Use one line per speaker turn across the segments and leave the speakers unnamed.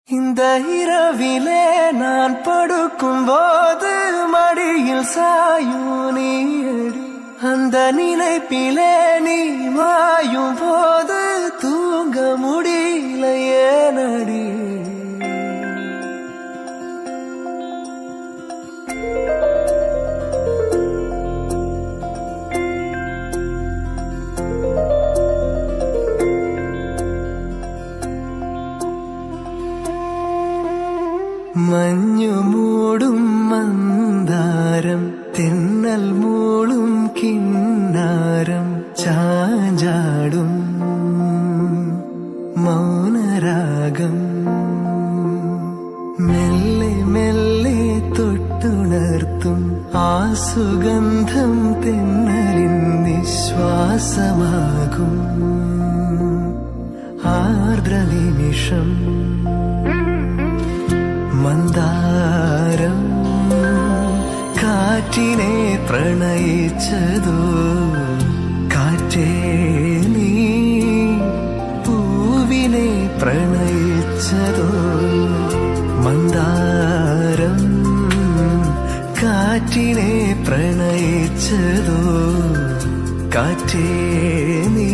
இந்த இரவிலே நான் படுக்கும் போது மடியில் சாயும் நீயடி அந்த நினைப்பிலே நீ வாயும் போது தூங்க முடியல ஏனடி മഞ്ഞു മൂടും മന്ദാരം തെന്നൽ മൂളും കിന്നാരം ചാഞ്ചാടും മൗനരാഗം മെല്ലെ മെല്ലെ തൊട്ടുണർത്തും ആ സുഗന്ധം തെന്നലിൻ നിശ്വാസമാകും ആർദ്ര നിമിഷം മന്ദാരം കാറ്റിനെ പ്രണയിച്ചതോ കാറ്റേ നീ പൂവിനെ പ്രണയിച്ചതോ മന്ദാരം കാറ്റിനെ പ്രണയിച്ചതോ കാറ്റേ നീ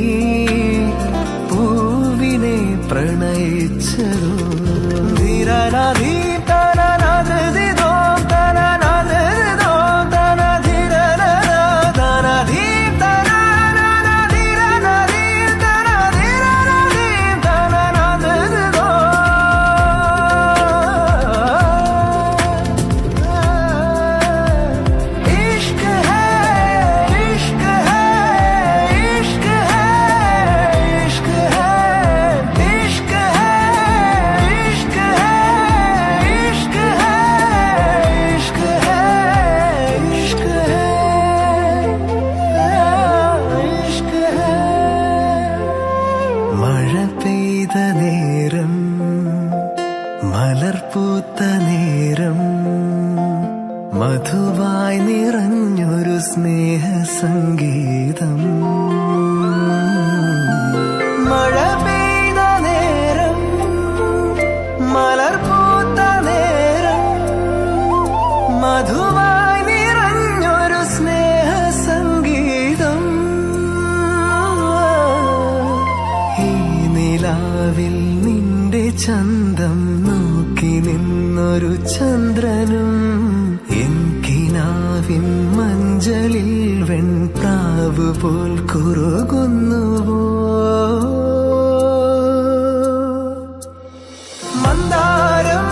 പൂവിനെ പ്രണയിച്ചതോ ധീരനാധീ തനനാധൃതിദോ തനനാധൃതിദോ തനധീരനനാ തനധീ തനനാധീരനധീ തനധീരനധീ തനനാധൃതിദോ इश्क है इश्क है इश्क है इश्क है इश्क है इश्क है इश्क है इश्क है इश्क है इश्क है മഴ പെയ്ത നേരം മലർപൂത്ത നേരം മധുവായി നിറഞ്ഞൊരു സ്നേഹ സംഗീതം മഴ പെയ്ത നേരം മലർപൂത്ത നേരം മധുവായി നിറഞ്ഞൊരു സ്നേഹ സംഗീതം ഈ നിലാവിൽ നിന്റെ ചന്തം നോക്കി നിന്നൊരു ചന്ദ്രനും എൻ കിനാവിൻ മഞ്ചലിൽ വെൺപ്രാവ് പോൽ കുറുകുന്നുവോ മന്ദാരം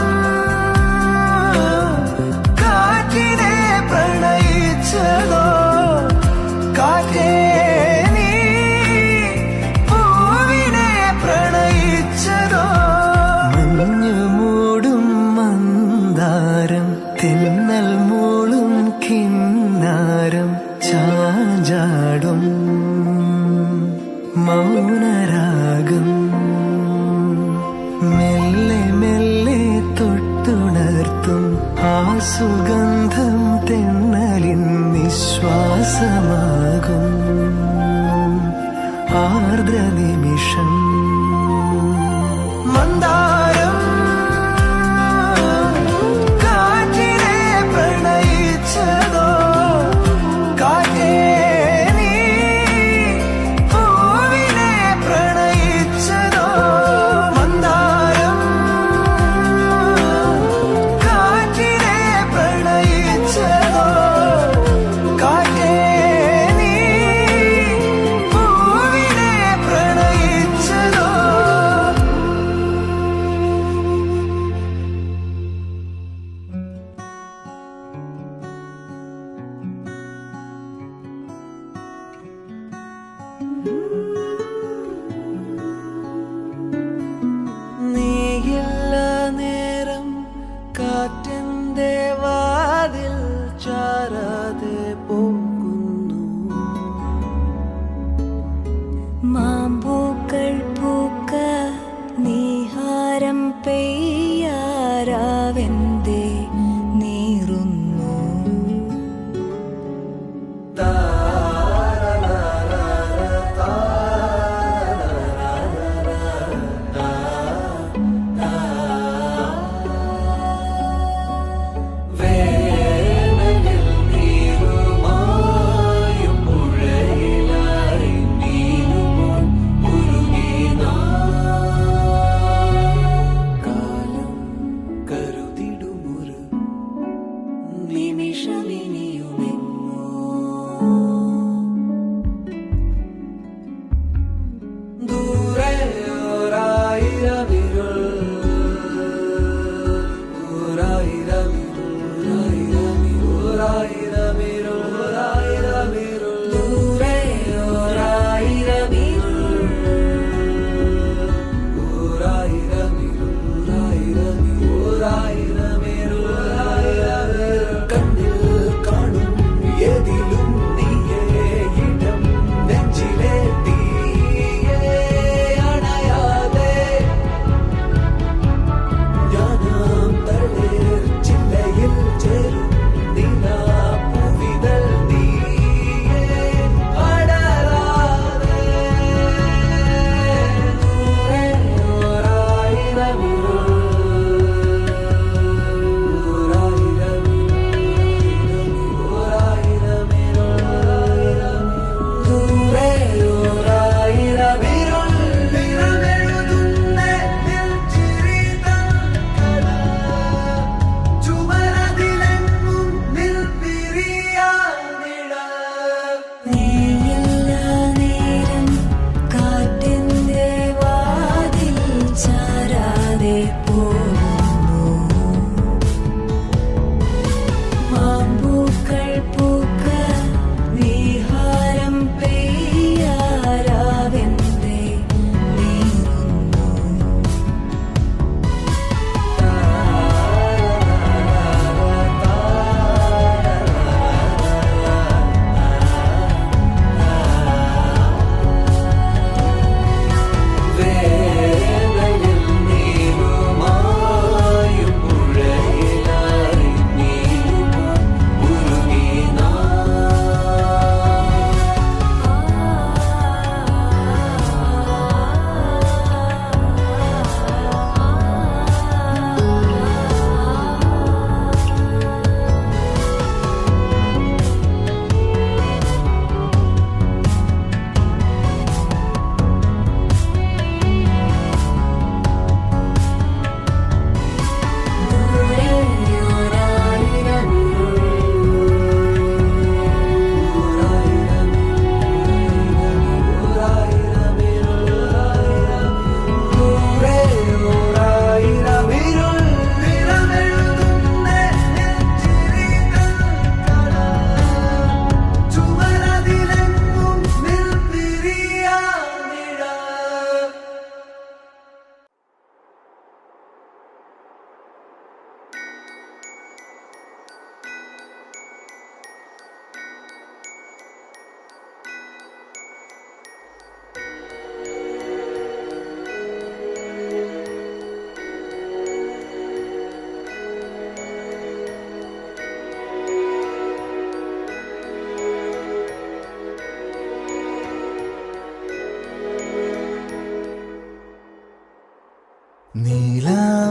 കാറ്റിനെ പ്രണയിച്ചതോ കാറ്റേ നീ പൂവിനെ പ്രണയിച്ചതോ മഞ്ഞു മൂടും മന്ദാരം തെന്നൽ മൂളും കിന്നാരം ചാഞ്ചാടും മൗനരാഗം മെല്ലെ മെല്ലെ തൊട്ടുണർത്തും ആ സുഗന്ധം തെന്നലിൻ നിശ്വാസമാകും ആർദ്ര നിമിഷം മന്ദാരം കാറ്റിനെ പ്രണയിച്ചതോ കാറ്റേ നീ പൂവിനെ പ്രണയിച്ചതോ മന്ദാരം കാറ്റിനെ പ്രണയിച്ചതോ കാറ്റേ നീ പൂവിനെ പ്രണയിച്ചതോ നീയില്ല നേരം കാറ്റിന്റെ വാതിൽ ചാരാതെ പോകുന്നു
മാമ്പൂക്കൾ പൂക്ക നീഹാരം പെയ്യാരാവെന്തേ നീറുന്നു
താ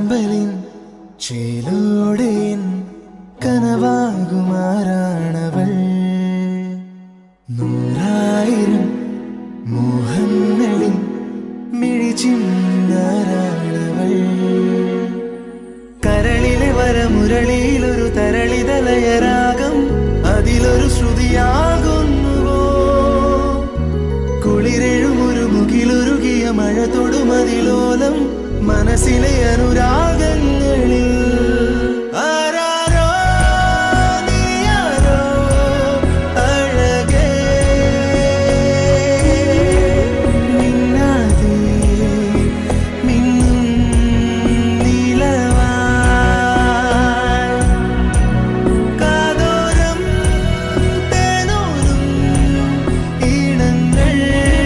നീലാമ്പലിൻ ചേലോടെ കനവാകുമാറാണവൾ നൂറായിരം മോഹങ്ങളിൽ മിഴിച്ചിന്നാരാണവൾ കരളിലെ വരമുരളിയിലൊരു തരളിതലയരാഗം അതിലൊരു ശ്രുതിയാകുന്നുവോ കുളിരെഴുമൊരു മുകിലൊരുകിയ മഴ തൊടുമതിലോലം മനസ്സിലെ അനുരാഗങ്ങളിൽ ആരാരോ നീയാരോ അഴകേ മിന്നാതെ മിന്നും നീലവാൻ കാതോരം തേനൂരും ഈണങ്ങൾ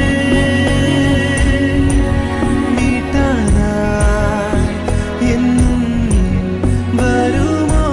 മീട്ടാനായി എന്നും വരുമോ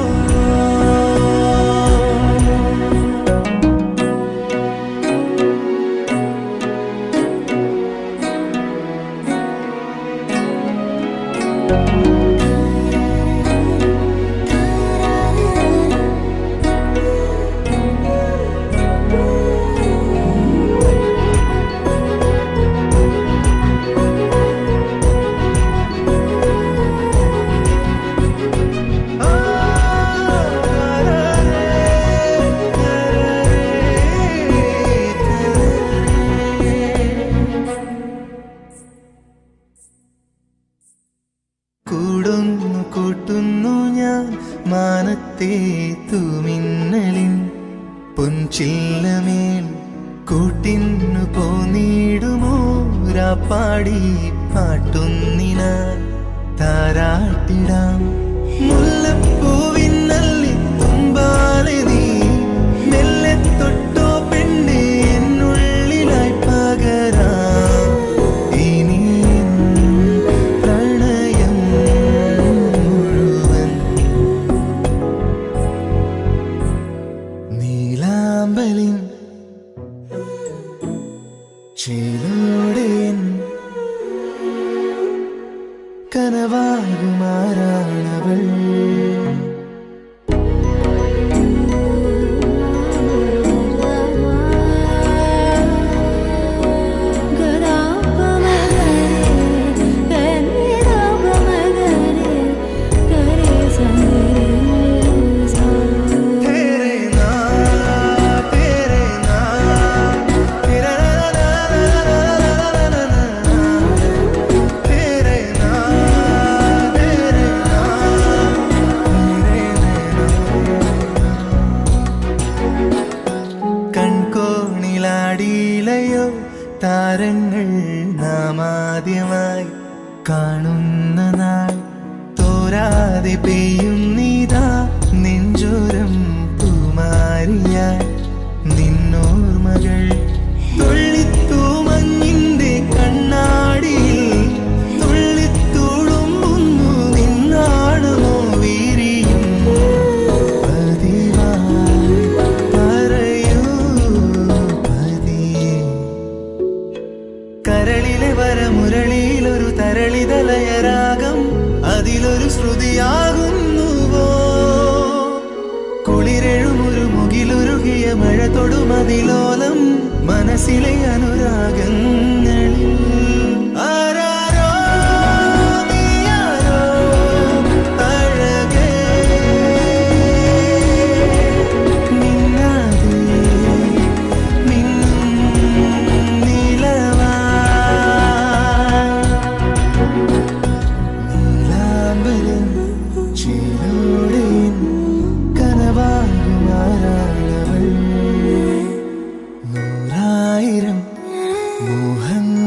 കൂടുന്നു കൂട്ടുന്നു ഞാൻ മാനത്തെ തൂമിന്നലിൻ പൊൻചില്ലമേൽ കൂട്ടിന്നു പോന്നിടുമോ രാപ്പാടി പാട്ടുന്നിനാൽ താരാട്ടിടാം മുല്ലപ്പൂവിൻ നല്ലി തുമ്പാലെ നീ മെല്ലെ തൊട്ടോ പെണ്ണെ എന്നുള്ളിലായി പകരാം ഇനി പ്രണയം മുഴുവൻ നീലാമ്പലിൻ ചേലോടെ കനവാകുമാറാണവൾ तेरे नाम तेरे नाम तेरा तेरे नाम तेरे नाम കൺകോണിലാടിയിലയോ താരങ്ങൾ നാമാദ്യമായി കാണുന്ന നാൾ തോരാതെ പെയ്യുന്നീതാ നെഞ്ചോരം പൂമാരിയായി നിന്നോർമകൾ തുള്ളിത്തൂമഞ്ഞിന്റെ കണ്ണാടിയിൽ തുള്ളിത്തുളുമ്പുന്നു നിന്നാണമോ വീരിയും പതിവായി പറയൂ പതിയെ കരളിലെ വരമുരളിയിലൊരു തരളിതലയരാഗം അതിലൊരു ശ്രുതിയാകുന്നുവോ കുളിരെഴുമൊരു മുകിലൊരുകിയ മഴ തൊടുമതിലോലം മനസ്സിലെ അനുരാഗങ്ങളിൽ ആരാരോ നീയാരോ അഴകേ മിന്നാതെ മിന്നും നീലവാൻ നീലാംബരൻ ചേലോടെ കനവാകുമാറാണവൾ നൂറായിരം മോഹങ്ങൾ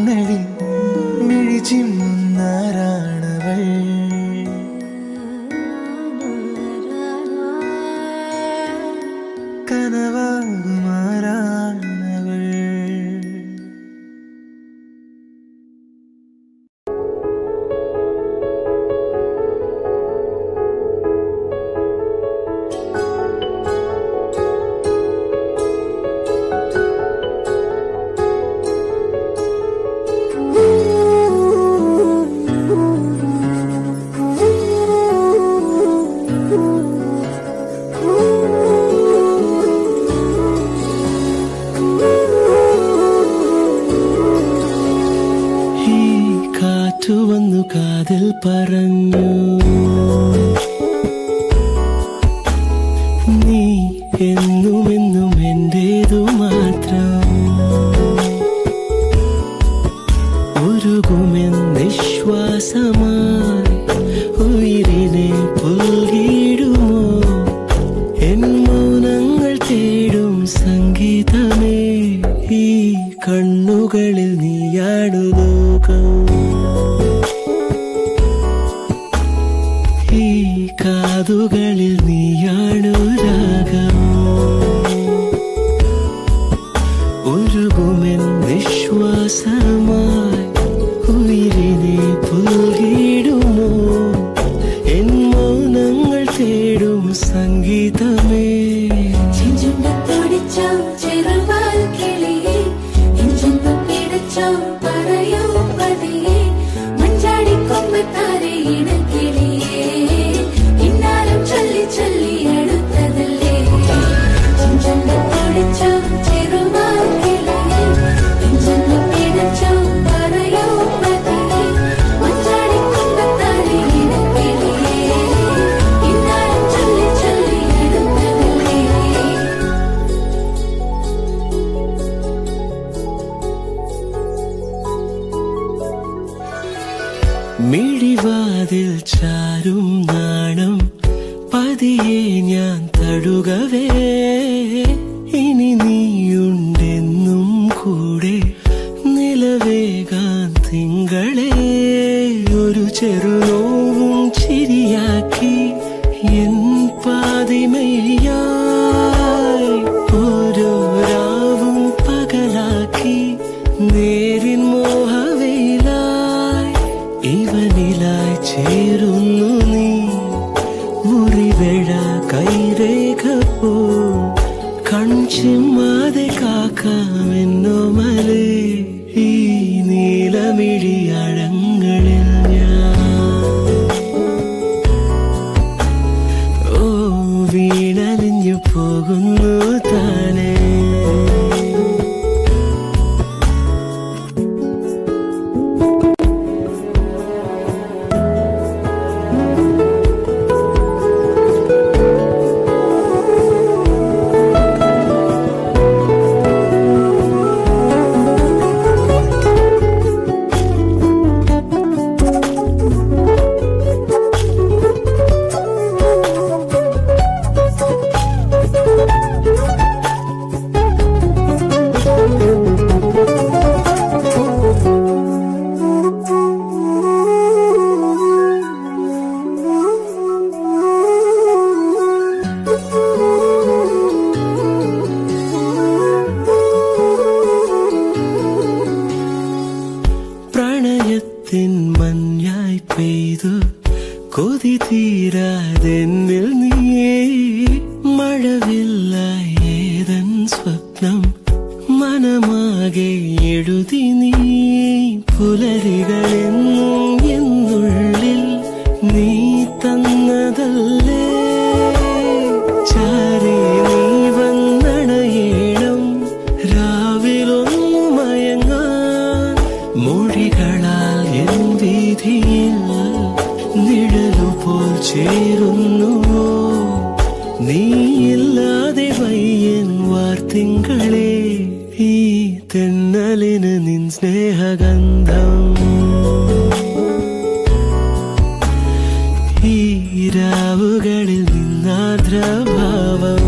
ഈ കാതുകളിൽ നീയാണു രാഗമോ ഒഴുകുമെൻ വിശ്വാസമായി ഉയിരിനെ പുൽകിടുമോ എൻ മൗനങ്ങൾ തേടും സംഗീതമേ
ചെഞ്ചുണ്ടത്തോടിച്ചോ ചെറുവാൽ കിളിയേ എഞ്ചെന്നും പിടച്ചോ പറയൂ പതിയേ മഞ്ചാടിക്കൊമ്പത്താരെ ഇണക്കിളിയേ ഇന്നാലും ചൊല്ലി ചൊല്ലി അടുത്തതല്ലേ ചെഞ്ചുണ്ടത്തോടിച്ചോ ചെറുവാൽ കിളിയേ എഞ്ചെന്നും പിടച്ചോ പറയൂ പതിയേ മഞ്ചാടിക്കൊമ്പത്താരെ ഇണക്കിളിയേ ഇന്നാലും ചൊല്ലി ചൊല്ലി അടുത്തതല്ലേ
മിഴിവാതിൽ ചാരും നാണം പതിയെ ഞാൻ തടുകവേ ഇനി നീയുണ്ടെന്നും കൂടെ നിലവേകാൻ തിങ്കളെ ഒരു ചെറുനോവും ചിരിയാക്കി എൻ പാതിമയായി ഓരോ രാവും പകലാക്കി നേരിൻ മോഹവയിലായി ഇവനിലായി ചേരുന്നു നീ മുറിവേഴ കൈരേഖ പോ കൺചിമ്മാതെ കാക്കാമെന്നോ മലേ ഈ നീലമിഴി അഴങ്ങളിൽ ഞാൻ ഓ വീണലിഞ്ഞു പോകുന്നു താനേ പ്രണയത്തിൻ മഞ്ഞായി പെയ്തു കൊതി തീരാതെന്നിൽ നീയേ മഴവില്ലായി ഏതൻ സ്വപ്നം മനമാകെ എഴുതി നീ പുലരികളെന്നും എന്നുള്ളിൽ നീ തന്നതല്ലേ ചാരേ നീ വന്നണയേണം രാവിലൊന്നു മയങ്ങാൻ മൊഴികളാൽ എൻ വീതിയിൽ നിഴലുപോൽ ചേരുന്നുവോ നീയില്ലാതെ വയ്യൻ വാർത്തിങ്കളെ ഈ തെന്നലിന് നിൻ സ്നേഹഗന്ധം ഈ രാവുകളിൽ നിന്നാർദ്രഭാവം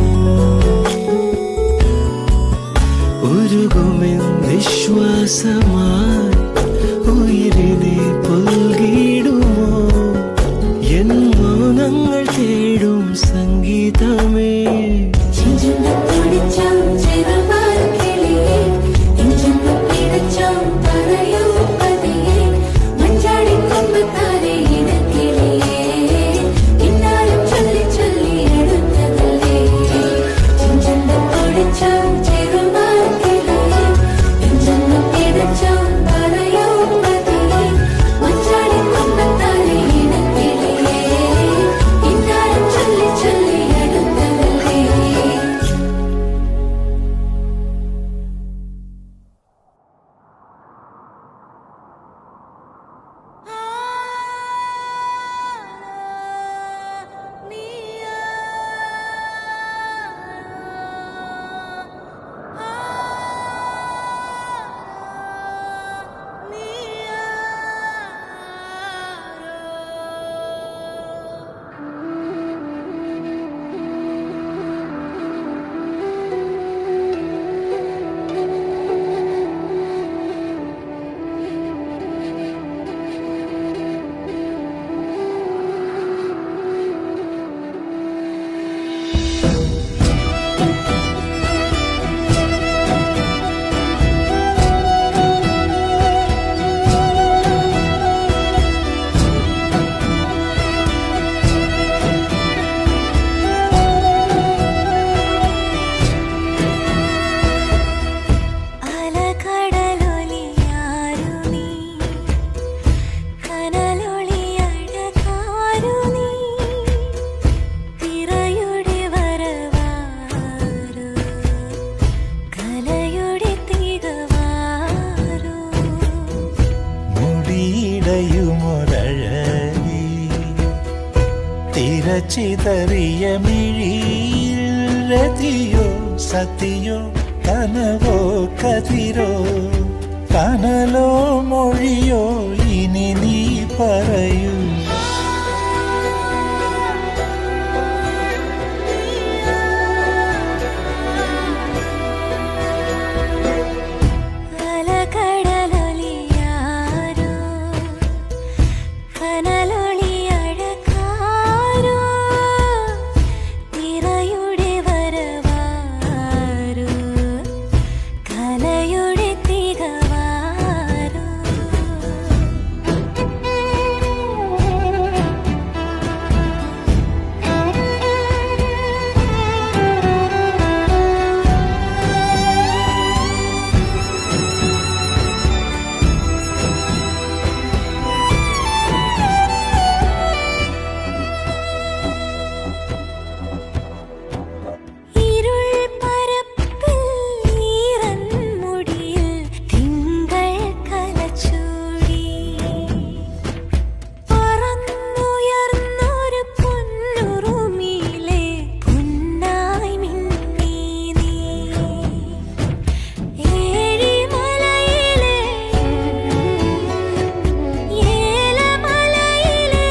ഉരുകുമെൻ വിശ്വാസമായി ഉയിരിനെ പുൽകിടുമോ എൻ മൗനങ്ങൾ തേടും സംഗീതമേ
ചെഞ്ചുണ്ടത്തോടിച്ചോ ചെറുവാൽ കിളിയേ എഞ്ചെന്നും പിടച്ചോ പറയൂ പതിയേ മഞ്ചാടിക്കൊമ്പത്താരെ ഇണക്കിളിയേ ഇന്നാലും ചൊല്ലി ചൊല്ലി അടുത്തതല്ലേ ചെഞ്ചുണ്ടത്തോടിച്ചോ ചെറുവാൽ കിളിയേ എഞ്ചെന്നും പിടച്ചോ പറയൂ
തിരച്ചിതറിയ മിഴിയിൽ രതിയോ സതിയോ കനവോ കതിരോ കനലോ മൊഴിയോ ഇനി നീ പറയൂ
അലകടലൊലിയാരോ കനലൊളിയഴകാരോ തിരയുടെ വരവാരോ കലയുടെ തികവാരോ ഇരുൾ പരപ്പിൽ ഈറൻ മുടിയിൽ തിങ്കൾ കലച്ചൂടി പറന്നുയർന്നൊരു പൊന്നുറുമിയിലെ പൊന്നായി മിന്നി നീ ഏഴിമലയിലെ ഏലമലയിലെ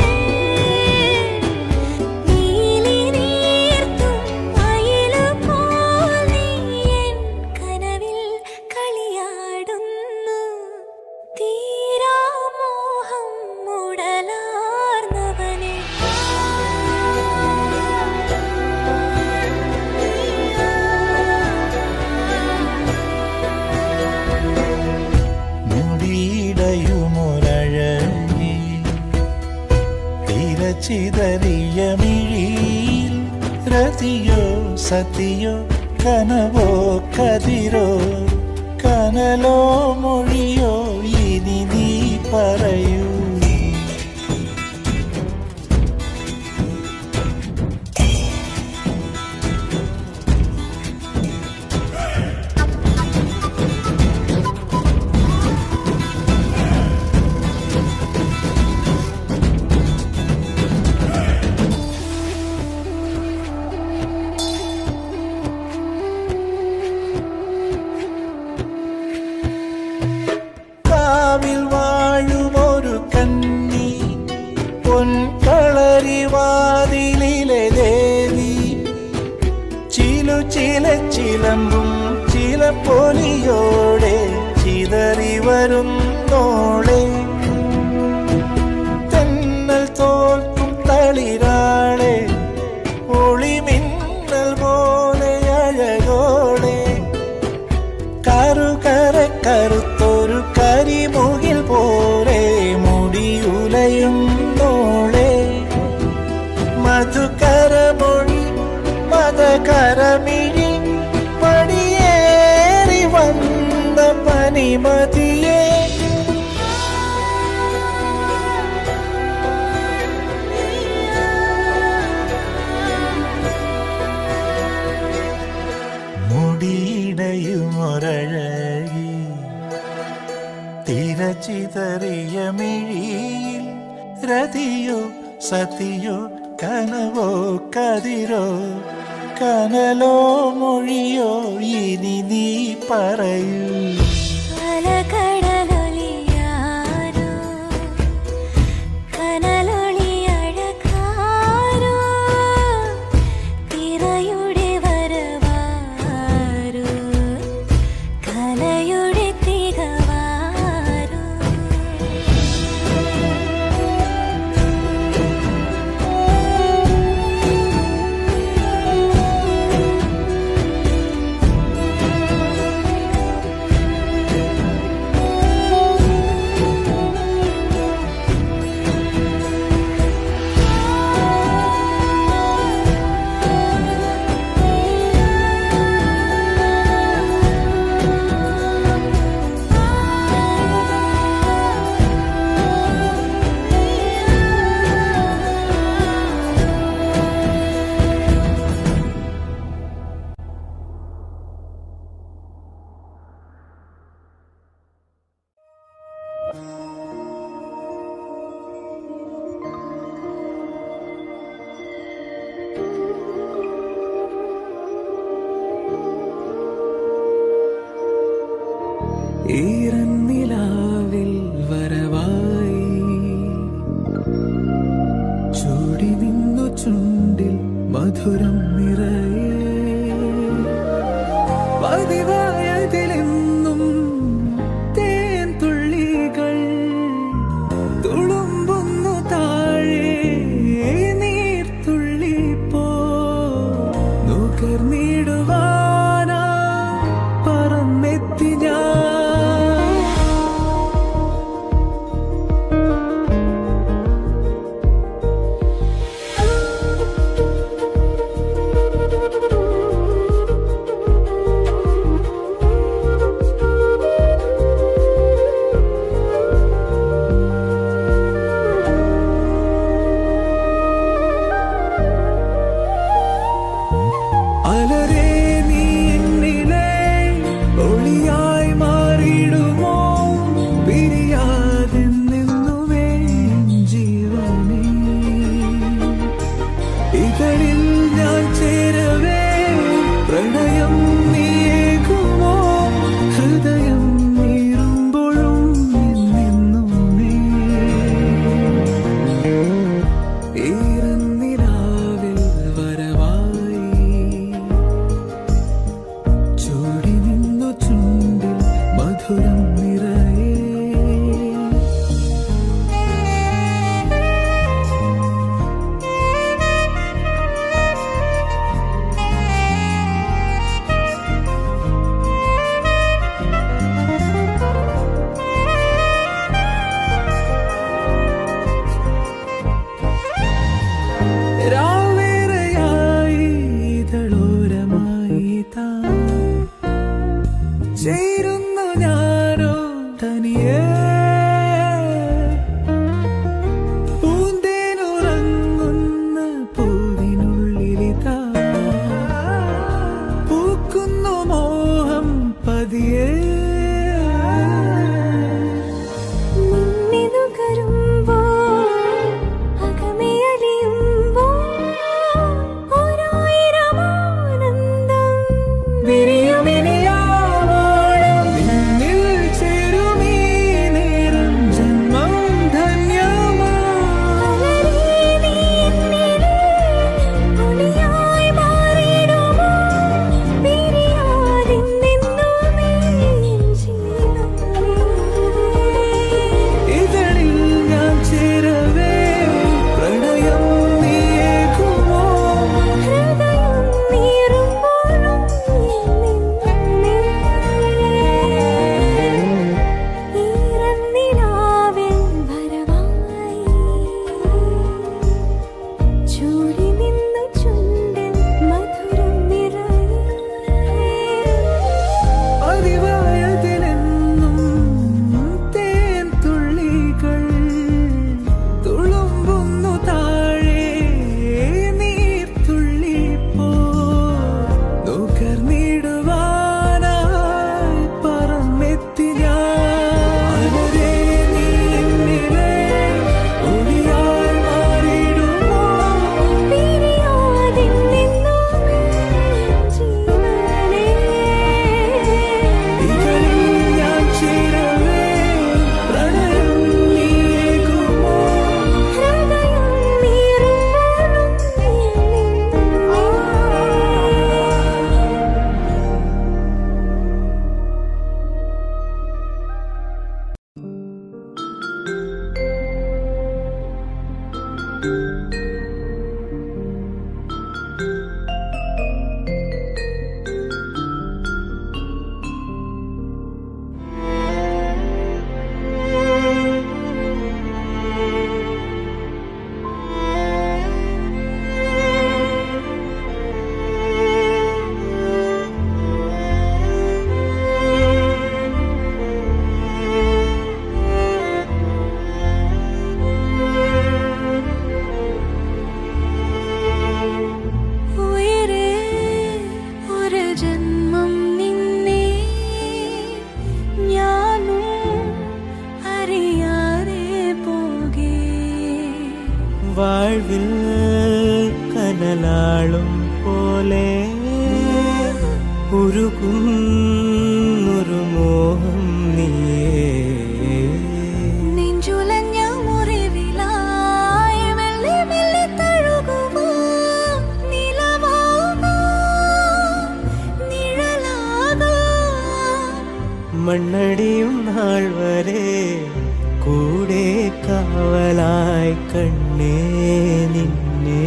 നീലി നീർത്തും അയിലുപോൽ നീ എൻ കനവിൽ കളിയാടുന്നു തീരാമോഹം മുടലാർന്നവനെ
മുടിയിടയുമൊരഴകി തിരച്ചിതറിയ മിഴിയിൽ രതിയോ സതിയോ കനവോ കതിരോ കനലോ മൊഴിയോ ഇനി നീ പറയൂ കാവിൽ വാഴുമൊരു കന്നി പൊൻകളരിവാതിലിലെ ദേവി ചിലു ചില ചിലമ്പും ചില പൊലിയോടെ ചിതറി വരുന്നോളെ തെന്നൽ തോൽക്കും തളിരാളെ ഒളിമിന്നൽ പോലെ അഴകോളെ കറുകര കറുത്തൊരു കരിമുകിൽ പോലെ മുടിയുലയും നോളെ മധുകരമൊഴി മതകരമിഴി പടിയേറി വന്ന പനിമതിയേ മുടിയിടയുമൊരഴകി തിരച്ചിതറിയ മിഴിയിൽ രതിയോ സതിയോ കനവോ കതിരോ കനലോ മൊഴിയോ ഇനി നീ പറയൂ
അലകടലൊലിയാരോ കനലൊളിയഴകാരോ തിരയുടെ വരവാരോ കലയുടെ തികവാരോ
ും
ഈറന്നിലാവിൽ വരവായി ചൂടി നിന്നു ചുണ്ടിൽ മധുരം നിറയെ പതിവായതിലെന്നും തേൻ തുള്ളികൾ തുളുമ്പുന്നു താഴെ നീർത്തുള്ളി പോ നുകർന്നിടുവാനാ പറന്നെത്തി ഞാൻ അലരേ നീ എന്നിലെ ഒളിയായി മാറിയിടുമോ പിരിയാതെ നിന്നുവേ ജീവനേ ഇതളിൽ ഞാൻ ചേരവേ പ്രണയം നീയേകുമോ ഹൃദയം നീറുമ്പോഴും എന്നെന്നും നീ ഈറന്നിലാവിൽ വരവായി ചൂടി നിന്നു ചുണ്ടിൽ മധുരം നിറയെ രാവേറെയായി ഇതളോരമായി താ ചേരുന്നു ഞാനോ തനിയേ പൂന്തേനുറങ്ങുന്ന പൂവിനുള്ളിലിതാ പൂക്കുന്നു മോഹം പതിയേ
നിന്നിനുകരുമ്പോ അകമേയലിയുമ്പോ ഒരായിരം ആനന്ദം
വിരിയുമിനിയാവോളം നിന്നിൽ ചേരുമീ നേരം ജന്മം ധന്യമാ
നീ എന്നിലെ ഒളിയായി മാറിയിടുമോ പിരിയാതെ നിന്നുമേ ജീവനേ
ഇതളിൽ ഞാൻ ചേരവേ പ്രണയം നീയേകുമോ
ഹൃദയം നീറുമ്പോഴും ഈറന്നിലാവിൽ വരവായി ചൂടി നിന്നു ചുണ്ടിൽ മധുരം നിറയെ
പതിവായതിലെന്നും തേൻ തുള്ളികൾ തുളുമ്പുന്നു താഴെ നീർത്തുള്ളി പോ നുകർന്നിടുവാനായി പറന്നെത്തി ഞാൻ അലരേ നീ എന്നിലെ ഒളിയായി മാറിയിടുമോ
പിരിയാതെ നിന്നുമേ ജീവനേ
ഇതളിൽ ഞാൻ ചേരവേ പ്രണയം നീയേകുമോ
ഹൃദയം നീറുമ്പോഴും ഉയരെ ഒരു ജന്മം നിന്നെ ഞാനും അറിയാതെ പോകേ
വാഴ്വിൽ കനലാളും പോലെ ഉരുകുന്നൊരു മോഹം നീ നാൾ വരെ കൂടെ കാവലായി കണ്ണേ നിന്നെ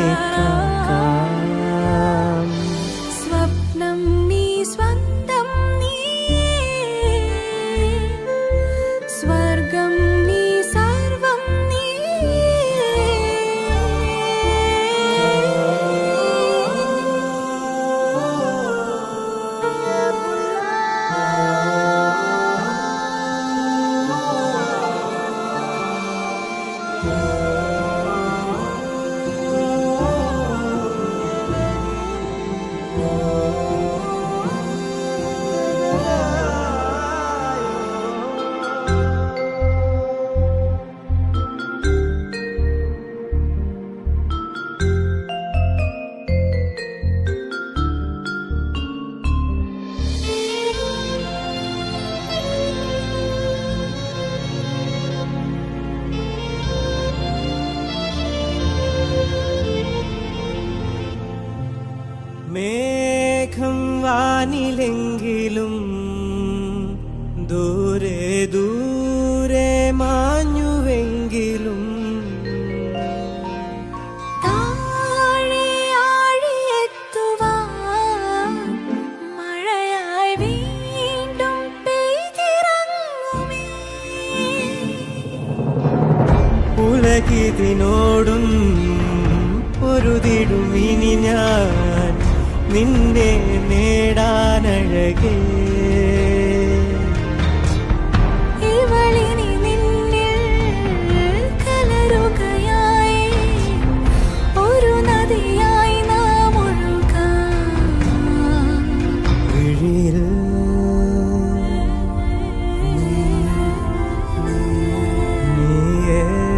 കാക്കാം
സ്വപ്നം നീ സ്വന്തം നീ സ്വർഗം നീ സർവം നീ
മേഘം വാനിലെങ്കിലും ദൂരെ ദൂരെ മാഞ്ഞുവെങ്കിലും
താഴെ ആഴിയെത്തുവാൻ മഴയായി വീണ്ടും പെയ്തിറങ്ങുമേ
ഉലകിതിനോടും പൊരുതിടും ഇനി ഞാൻ നിന്നെ നേടാനഴകേ
ഇവളിനി നിന്നിൽ കലരുകയായി ഒരു നദിയായി നാം ഒഴുകാം
വിഴിയിൽ നീയേ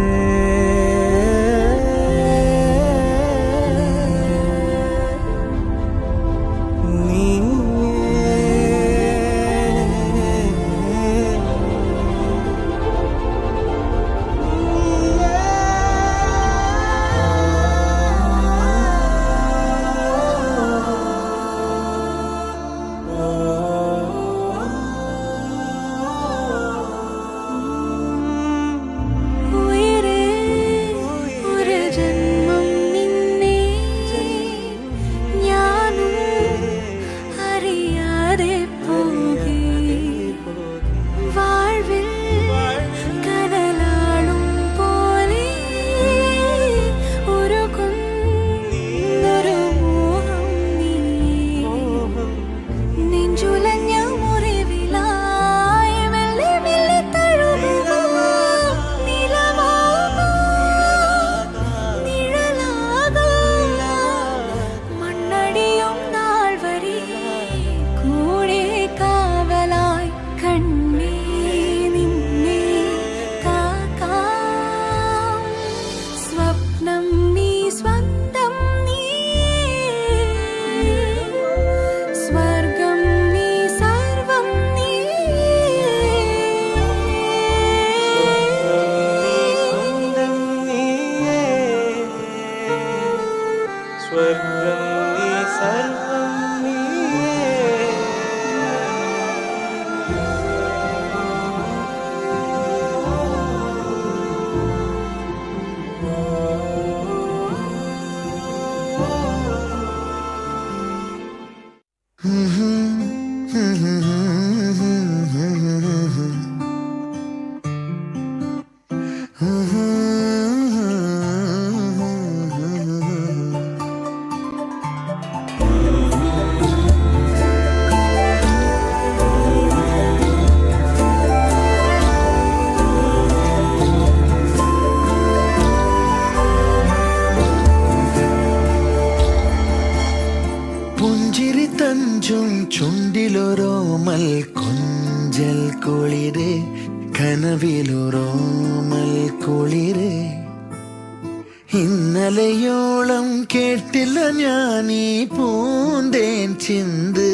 ഉയരെ ഒരു ജന്മം നിന്നെ ഞാനും അറിയാതെ പോകി വാഴ്വിൽ കനലാളും പോലെ ഒരു കുന്നൊരു മോഹം നീ നെഞ്ചുലഞ്ഞ മുറിവിലായി മെല്ലെ മെല്ലെ തഴുകുമോ നിലവാകോ നിഴലാകോ മണ്ണടിയും നാൾ വരെ കൂടെ കാവലായി കണ്ണേ നിന്നെ കാക്കാം സ്വപ്നം നീ സ്വന്തം നീ സ്വർഗം നീ സർവം നീ
സ്വന്തം നീയേ സ്വർഗം നീ സർവം നീയേ
പുഞ്ചിരി തഞ്ചും ചുണ്ടിലൊരോമൽ കൊഞ്ചൽ കുളിര് കനവിലൊരോമൽ കുളിര് ഇന്നലെയോളം കേട്ടില്ല ഞാൻ ഈ പൂന്തേൻ ചിന്ത്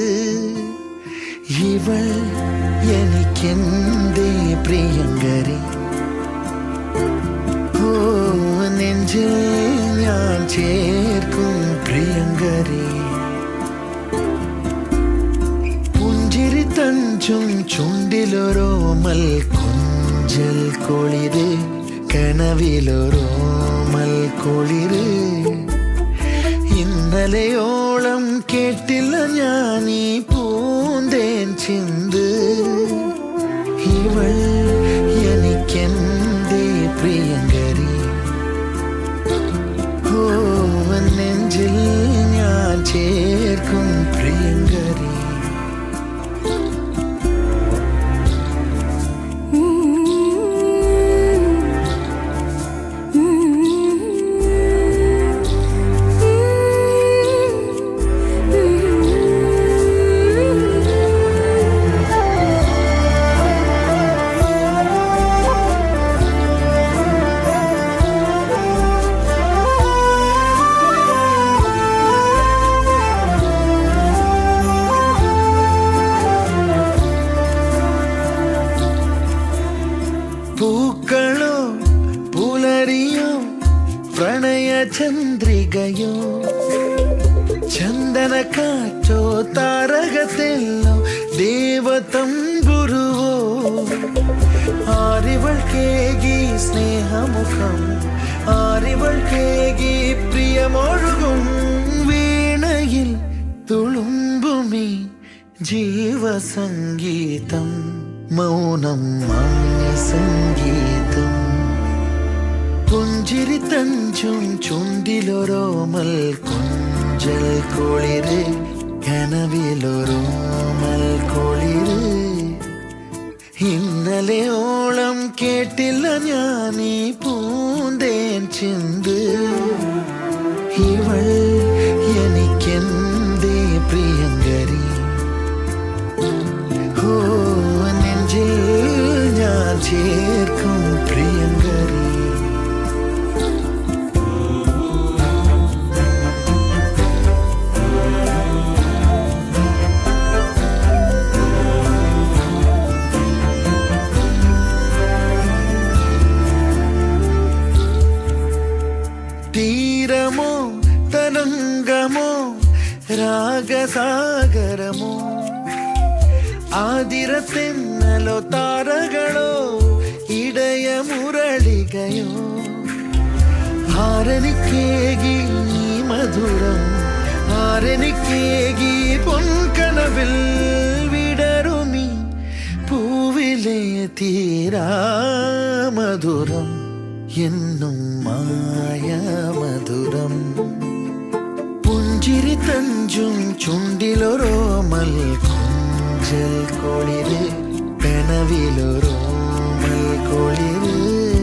ഇവൾ എനിക്കെന്തേ പ്രിയങ്കരി ഓ നെഞ്ചിൽ ഞാൻ ചേർക്കും പ്രിയങ്കരി പുഞ്ചിരി തഞ്ച തഞ്ചും ചുണ്ടിലൊരോമൽ കൊഞ്ചൽ കുളിര് കനവിലൊരോമൽ കുളിര് ഇന്നലെയോളം കേട്ടില്ല ഞാൻ ഈ പൂന്തേൻ ചിന്ത് ഇവൾ എനിക്കെന്തേ പ്രിയങ്കരി ഓ നെഞ്ചിൽ ഞാൻ ചേർക്കും പ്രിയങ്കരി പൂക്കളോ പുലരിയോ പ്രണയചന്ദ്രികയോ ചന്ദന കാറ്റോ താരകത്തെല്ലോ ദേവതമ്പുരുവോ ആരിവൾ കേകി സ്നേഹമുഖം ആരിവൾ കേകി പ്രിയമൊഴുകും വീണയിൽ തുളുമ്പുമീ ജീവസംഗീതം മൗനം മാന്യ സംഗീതം പുഞ്ചിരി തഞ്ചും ചുണ്ടിലൊരോമൽ കൊഞ്ചൽ കുളിര് കനവിലൊരോമൽ കുളിര് ഇന്നലെയോളം കേട്ടില്ല ഞാൻ ഈ പൂന്തേൻ ചിന്ത് ഇവൾ എനിക്കെന്തേ പ്രിയങ്കരി ഓ നെഞ്ചിൽ ഞാൻ ചേർക്കും പ്രിയങ്കരി തീരമോ തരംഗമോ രാഗസാഗരമോ ആതിരത്തെന്നലോ താരകളോ ഇടയ മുരളികയോ ആരനിക്കേകി ഈ മധുരം ആരനിക്കേകി പൊൻകനവിൽ വിടരുമി പൂവിലെ തീരാ മധുരം എന്നും മായ മധുരം പുഞ്ചിരി തഞ്ചും ചുണ്ടിലൊരോമൽ കൊഞ്ചൽ കൊളിര് കനവിലൊരോമൽ കൊളിര്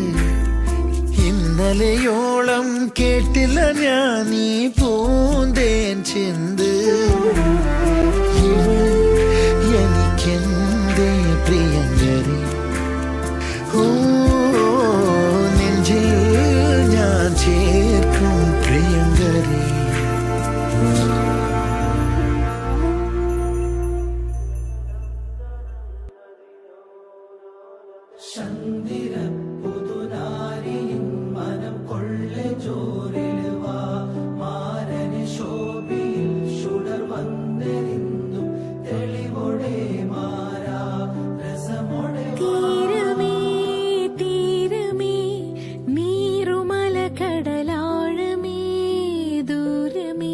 ഇന്നലെയോളം കേട്ടില്ല ഞാൻ ഈ പൂന്തേൻ ചിന്ത് ഇവൾ എനിക്കെന്തേ പ്രിയങ്കരി ഓ നെഞ്ചിൽ ഞാൻ ചേർക്കും പ്രിയങ്കരി
തീരമേ തീരമേ നീറുമല കടലാഴമേ ദൂരമേ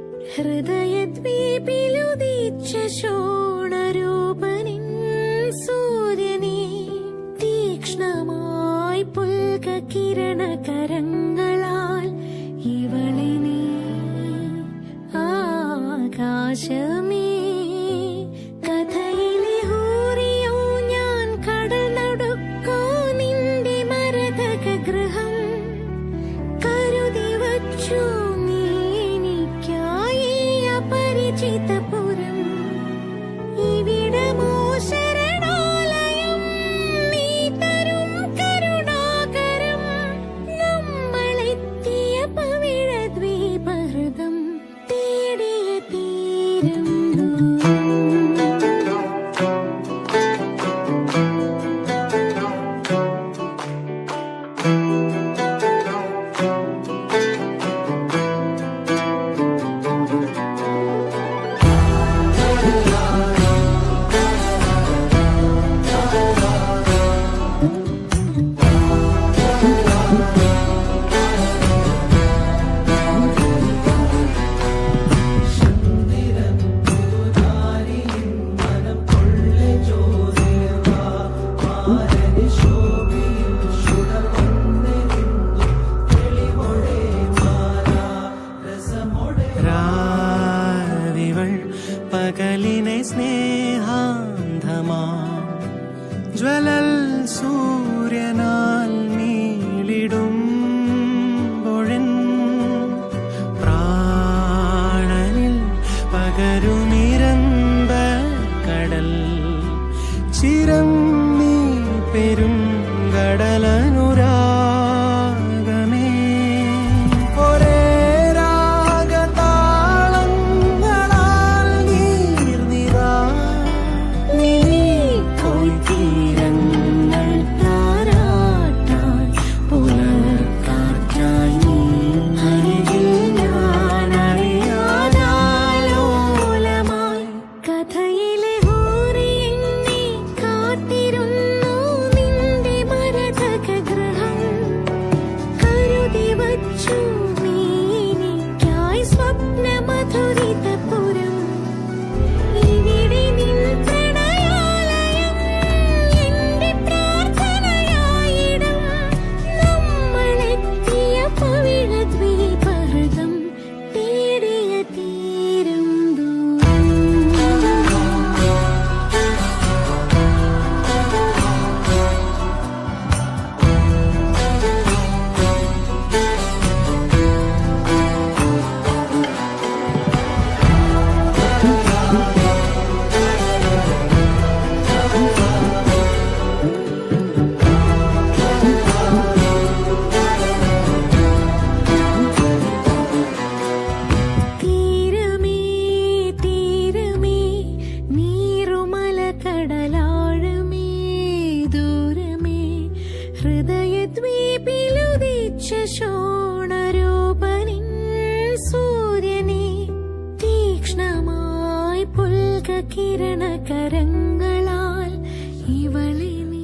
ഹൃദയദ്വീപിലുദിച്ച ശോണരൂപനിൻ സൂര്യനെ തീക്ഷ്ണമായി പുൽക കിരണ കരങ്ങളാൽ ഇവളിനെ ആകാശമേ കഥയിലെ ഹൂറിയോ ഞാൻ കടൽ നടുക്കോ നിന്റെ മരതക ഗൃഹം കരുതി വച്ചു നീ എനിക്കായി അപരിചിതപുരം ഇവിടമോ ശരണാലയം നീ തരും കരുണാകരം നമ്മളെത്തിയ പവിഴ ദ്വീപഹൃതം തേടിയ തീരം
പകരുമിരമ്പ കടൽ ചിരമ്മി പെരും കടലനുരാഗമേ ഒരേ രാഗതാളങ്ങളാൽ നീർനിറാ
തീരങ്ങൾ താരാട്ടാൻ പുലർക്കാറ്റായി നീ അരികിൽ ഞാൻ അറിയാതാലോലമായി കഥയിലെ ഹൂറി എന്നെ കാത്തിരുന്നു നിന്റെ മരതകഗ്രഹം കരുതി വച്ചു നീ എനിക്കായി സ്വപ്നമധുരിതപുരം ഇവിടെ നിൻ പ്രണയാലയം എന്റെ പ്രാർത്ഥനയായിടം നമ്മളെത്തിയ പവിഴദ്വീപഹൃതം തേടിയ തീരം ദൂരം തീരമേ തീരമേ നീറുമല കടലാഴമേ ദൂരമേ ഹൃദയദ്വീപിലുദിച്ച ശോണരൂപനിൻ സൂര്യനെ തീക്ഷ്ണമായി പുൽക കിരണകരങ്ങളാൽ ഇവളെ നീ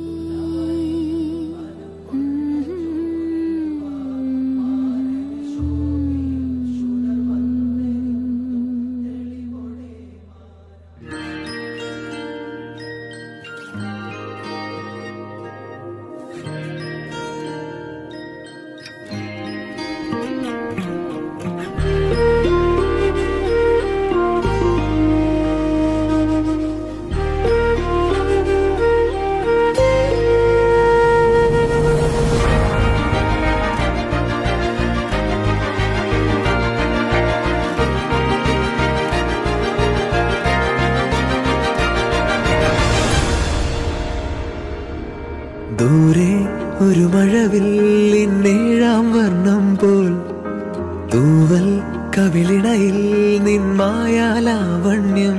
ദൂരെ ഒരു മഴവില്ലിന്നേഴാം വർണ്ണം പോൽ തൂവൽ കവിളിണയിൽ നിന്മായാലാവണ്യം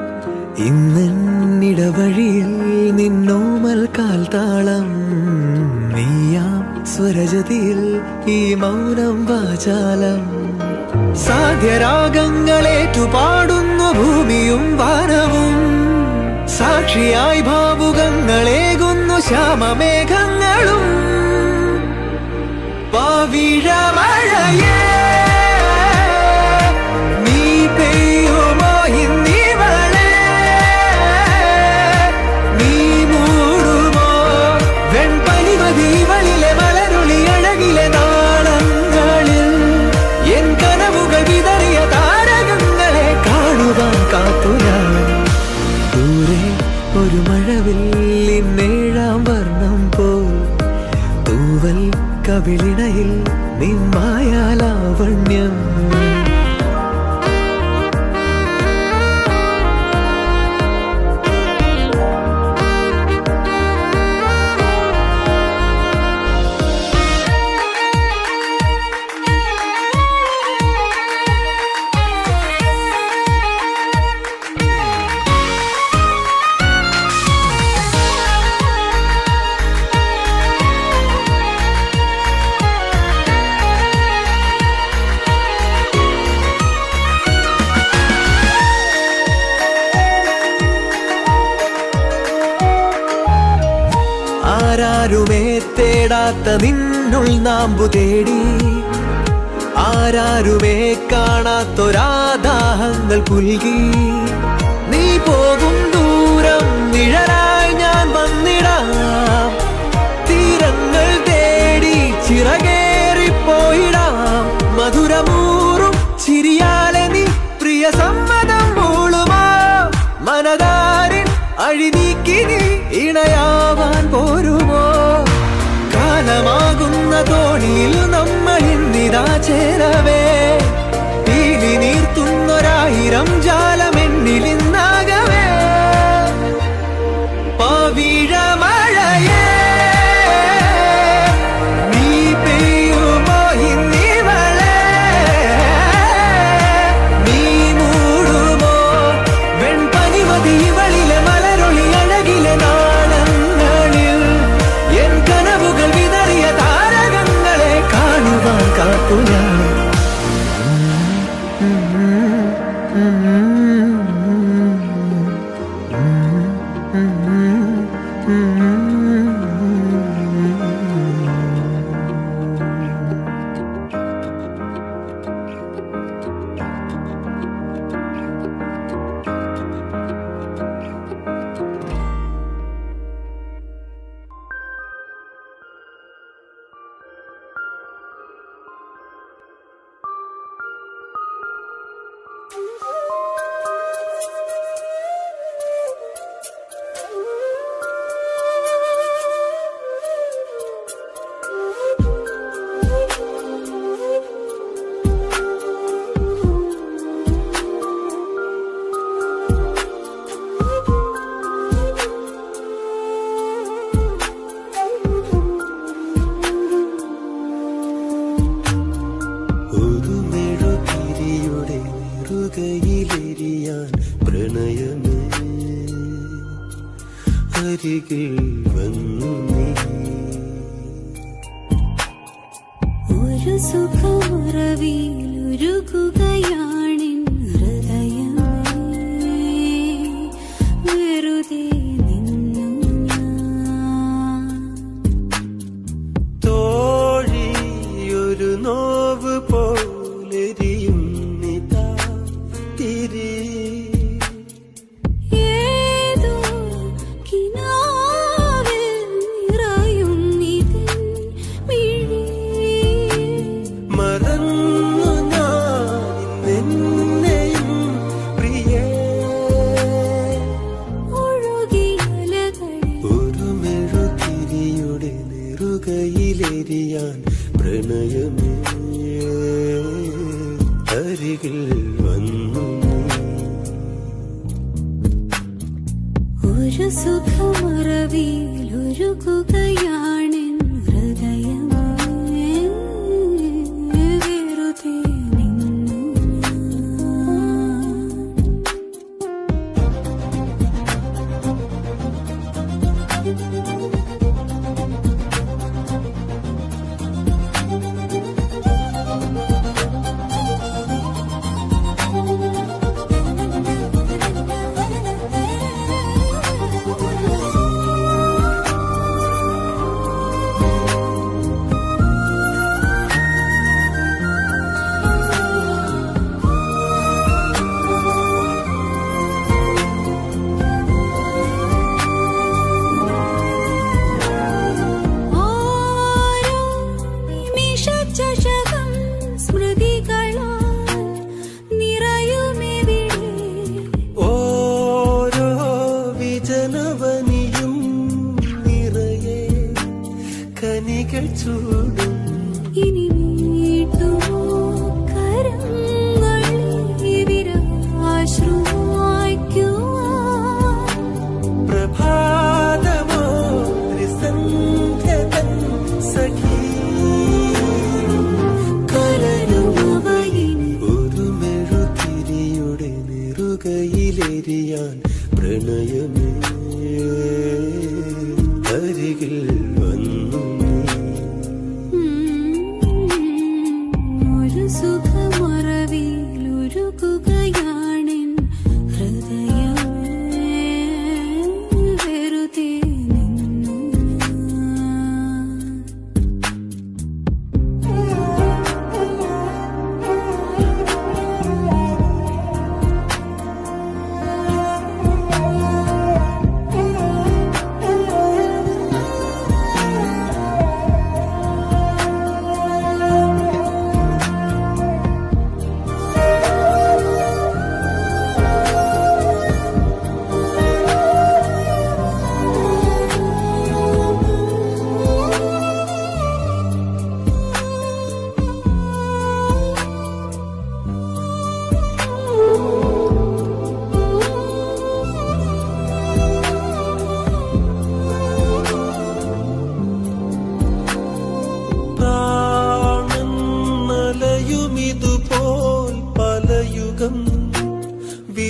ഇന്നിടവഴിയിൽ നിന്നോമൽ കാൽത്താളം നീയാം സ്വരജതിയിൽ ഈ മൗനം വാചാലം സാധ്യരാഗങ്ങളേറ്റു പാടുന്നു ഭൂമിയും വാനവും സാക്ഷിയായി ഭാവുകങ്ങളേകുന്നു ശ്യാമമേഘങ്ങളും പവിഴമഴയേ നീ പെയ്യുമോ ഇന്നിവളെ നീ മൂടുമോ വെൺപനിമതിവളിലെ മലരുളി അഴകിലെ നാളങ്ങളിൽ എൻ കനവുകൾ വിതറിയ താരകങ്ങളെ കാണുവാൻ കാത്തു ഞാൻ ദൂരെ ഒരു മഴവില്ലിന്നേഴാം വർണ്ണം പോൽ തൂവൽ കവിളിണയിൽ നിന്മായാലാവണ്യം ആരാരുമേ തേടാത്ത നിന്നുൾ നാമ്പു തേടി ആരാരുമേ കാണാത്തൊരാദാഹങ്ങൾ പുൽകി നീ പോകും ദൂരം നിഴലായി ഞാൻ വന്നിടാം തീരങ്ങൾ തേടി ചിറകേറിപ്പോയിടാം മധുരമൂറും ചിരിയാലെ നീ പ്രിയ സമ്മതം മൂളുമോ മനതാരിൻ അഴിനീക്കി നീ ഇണയാവാൻ പോരുമോ കാലമാകുന്ന തോണിയിൽ നമ്മൾ ഇന്നിതാ ചേരവേ പീലി നീർത്തുന്നൊരായിരം ഇളം ജാലമെന്നിലിന്നാകവേ പവിഴമഴയേ നീ പെയ്യുമോ ഇന്നിവളെ നീ മൂടുമോ വെൺപനിമതി ഇവളിലെ മലരൊളി അഴകിലെ നാളങ്ങളിൽ എൻ കനവുകൾ വിതറിയ താരകങ്ങളെ കാണുവാൻ കാത്തു ഞാൻ
ഒരു മെഴുതിരിയുടെ നെറുകയിലെരിയാൻ പ്രണയമേ അരികിൽ വന്നു നീ
ഒരു സുഖമുറവിയിലുരുകുകയാണിൻ ഹൃദയമേ വെറുതെ നിന്നു ഞാൻ
തോഴി ഒരു നോവ് പോലെരിയും നിതാ തിരി
ഏതോ കിനാവിൽ നിറയുന്നിതിൻ മിഴി
മറന്നു ഞാൻ നിന്നെയും പ്രിയേ
ഒഴുകിയലകളിൽ
ഒരു മെഴുതിരിയുടെ നെറുകയിലെരിയാൻ പ്രണയമേ അരികിൽ വന്നു നീ
ഒരു സുഖമറവിയിലൊരുകുകയാണിൻ ഹൃദയമേ വെറുതെ നിന്നു ഞാൻ
ും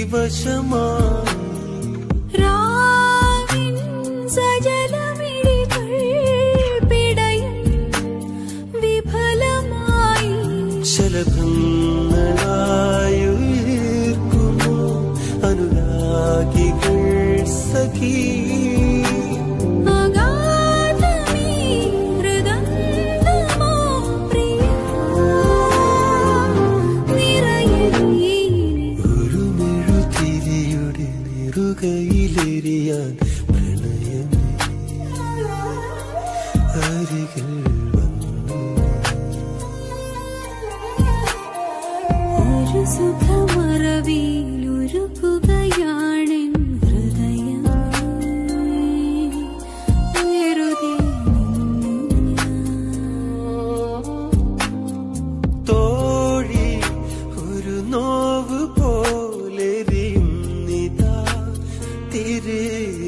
വശമായി
രാവിൻ സജലമിഴികൾ പിടയും വിഫലമായി
ശലഭങ്ങളായുയർക്കുമോ അനുരാഗികൾ സഖീ
അഗാധമീ ഹൃദന്തമോ പ്രിയ നിറയെ
ഒരു മെഴുതിരിയുടെ നെറുകയിലെരിയാൻ പ്രണയമേ അരികിൽ വന്നു
ഒരു സുഖമറവിയിലൊരുക്കുകയാണെൻ ഹൃദയം വെറുതെ നിന്നു
തോഴി ഒരു നോവ് പോലെരിയും നിതാ തിരേ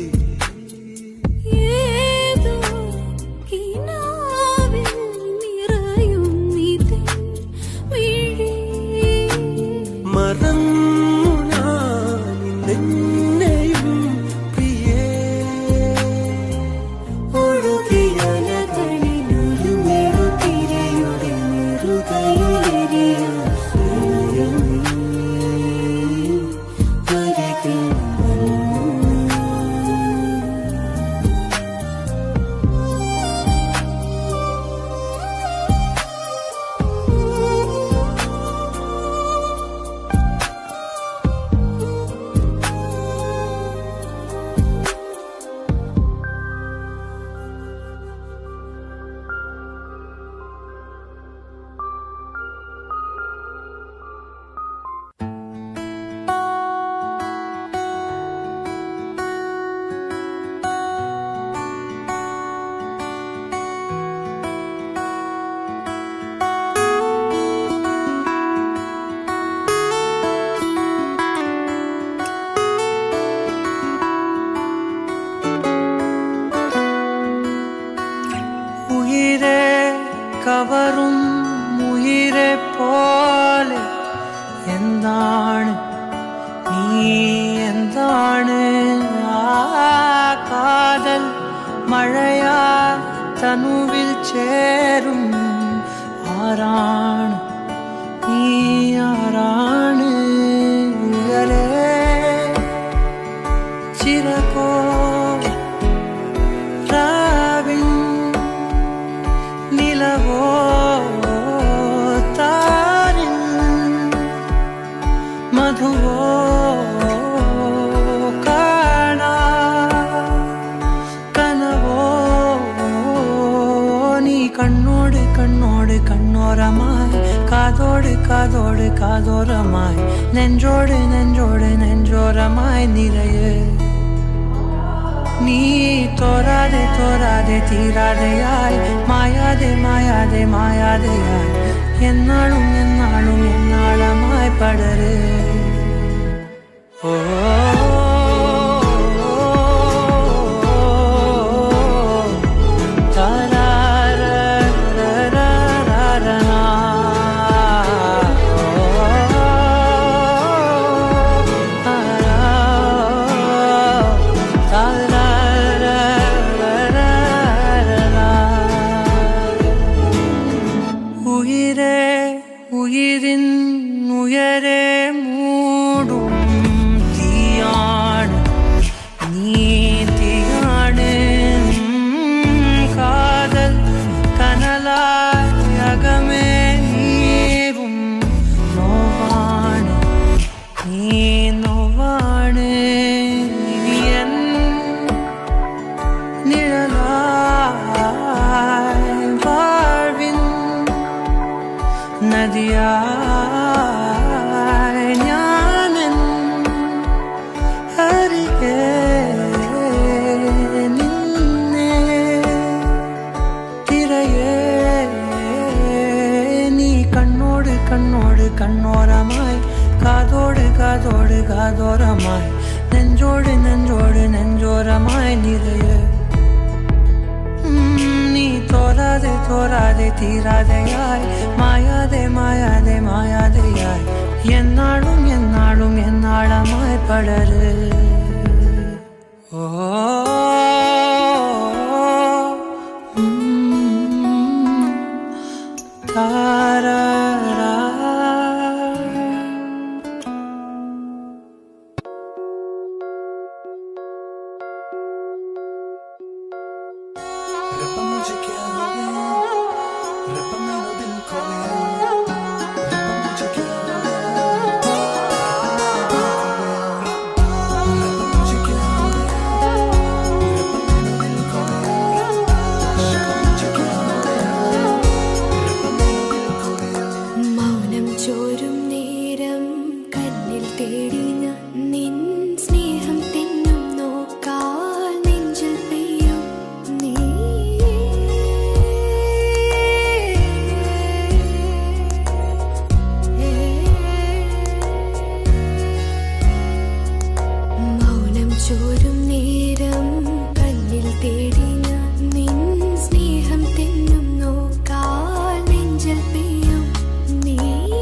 ഏതോ കിനാവിൽ നിറയും നിതൻ മിഴി
മറന്നു ഞാൻ നിന്നെയും പ്രിയേ ഒഴുകിയലകളിലൊരു മെഴുതിരിയുടെ നെറുകയിലെരിയാൻ പ്രണയമേ അരികിൽ വന്നു
ഉയിരെ കവറും ഉയിരെ പോലെ എന്താണ് നീ എന്താണ് ആ കാതൽ മഴയാ തനുവിൽ ചേരും ആരാണ് നീ ആരാണ് ഉയരെ ചിരകോ രാവിൻ നിലവോ താരിൻ മധുവോ കാണാ കനവോ നീ കണ്ണോട് കണ്ണോട് കണ്ണോരമായി കാതോട് കാതോട് കാതോരമായി നെഞ്ചോട് നെഞ്ചോട് നെഞ്ചോരമായി നിറയെ നീ തോരാതെ തോരാതെ തീരാതെയായി മായാതെ മായാതെ മായാതെയായി എന്നാളും എന്നാളും എന്നാളമായി പടര് ഓ ഉയിരേ ഉയിരിൻ ഉയരെ മൂടും തീയാണ് നീ തീയാണ് കാതൽ കനലായി അകമേ നീറും നോവാണ് നീ നോവാണ് ഇനി എൻ നിഴലായി വാഴ്വിൻ നദിയായി ഞാനൻ അരികെ നിന്നെ തിരയേ നീ കണ്ണോട് കണ്ണോട് കണ്ണോരമായി കാതോട് കാതോട് കാതോരമായി നെഞ്ചോട് നെഞ്ചോട് നെഞ്ചോരമായി നിറയെ ഉം, നീ തോരാതെ തോരാതെ തീരാതെയായി മായാതെ മായാതെ മായാതെയായി എന്നാളും എന്നാളും എന്നാളമായി പടര് ഓ ഉം, താരാരാ.
रब्बा मुझे क्या हो गया रब्बा मेरा दिल खो गया रब्बा मुझे क्या हो गया रब्बा मुझे क्या हो गया रब्बा मेरा दिल खो गया रब्बा मुझे क्या हो गया रब्बा मेरा दिल खो गया
മൗനം ചോരും നേരം കണ്ണിൽ തേടി ഞാൻ നിൻ സ്നേഹം തെന്നും നോക്കാൽ നെഞ്ചിൽ പെയ്യും നീ മൗനം ചോരും നേരം കണ്ണിൽ തേടി ഞാൻ നിൻ സ്നേഹം തെന്നും നോക്കാൽ നെഞ്ചിൽ പെയ്യും നീ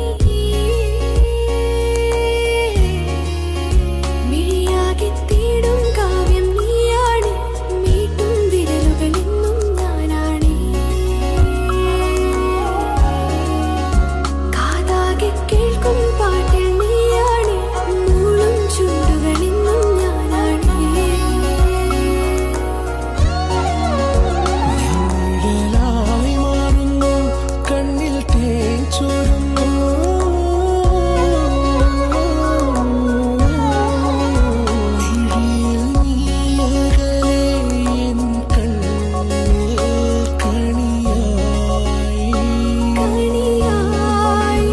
മിഴിയാകെ തേടും കാവ്യം നീയാണ് മീട്ടും വിരലുകളെന്നും ഞാനാണ് കാതാകെ കേൾക്കും പാട്ടിൽ നീയാണ് മൂളും ചുണ്ടുകളെന്നും ഞാനാണ്
നിഴലായി മാറുന്നു കണ്ണിൽ തേൻ ചോരുന്നു മിഴിയിൽ നീ അകലെ എൻ കണ്ണിൽ കണിയായി
കണിയായി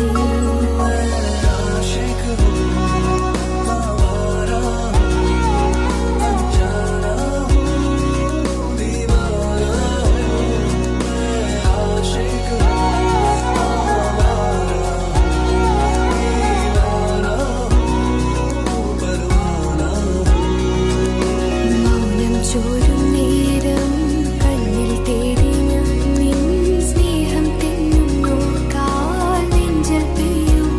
आशिक हूँ आवारा हूँ अनजाना हूँ दीवाना हूँ मैं आशिक हूँ आवारा हूँ दीवाना हूँ परवाना हूँ
മൗനം ചോരും നേരം കണ്ണിൽ തേടി ഞാൻ നിൻ സ്നേഹം തെന്നും നോക്കാൽ നെഞ്ചിൽ പെയ്യും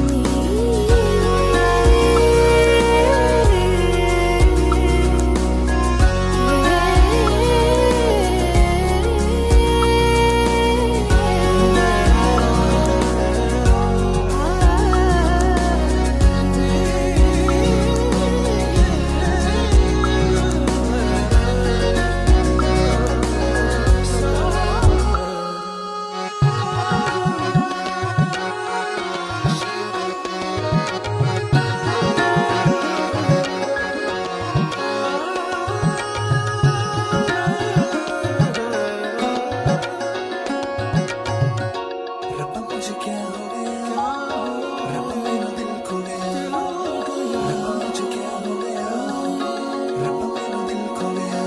रब्बा मुझे क्या हो गया रब्बा मेरा दिल खो गया रब्बा मुझे क्या हो गया रब्बा मेरा दिल खो गया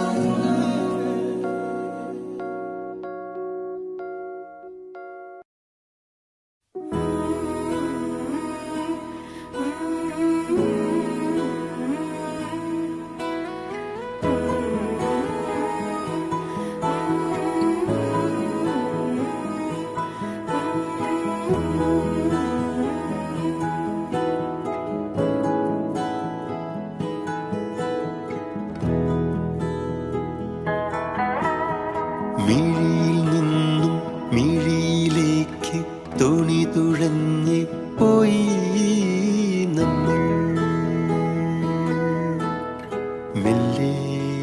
മിഴിയിൽ നിന്നും മിഴിയിലേക്ക് തുണി തുഴഞ്ഞ് പോയി നമ്മൾ മെല്ലെ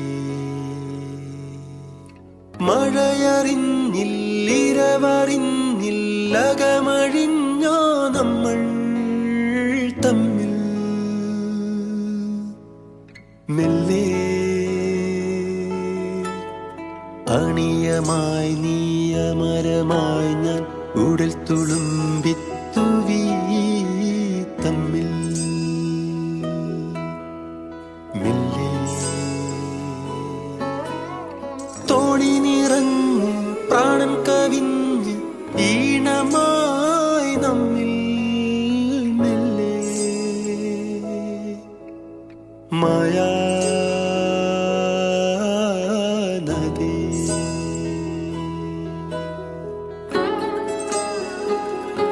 മഴയറിഞ്ഞില്ലിരവറിഞ്ഞില്ലകമഴിഞ്ഞോ നമ്മൾ തമ്മിൽ മെല്ലെ അണിയമായി നീയമരമായി ഞാൻ ഉടൽ തുളുമ്പിത്തുവീ തമ്മിൽ മെല്ലെ തോണി നിറഞ്ഞ് പ്രാണൻ കവിഞ്ഞ് ഈണമായി നമ്മിൽ മെല്ലെ മായാ നദി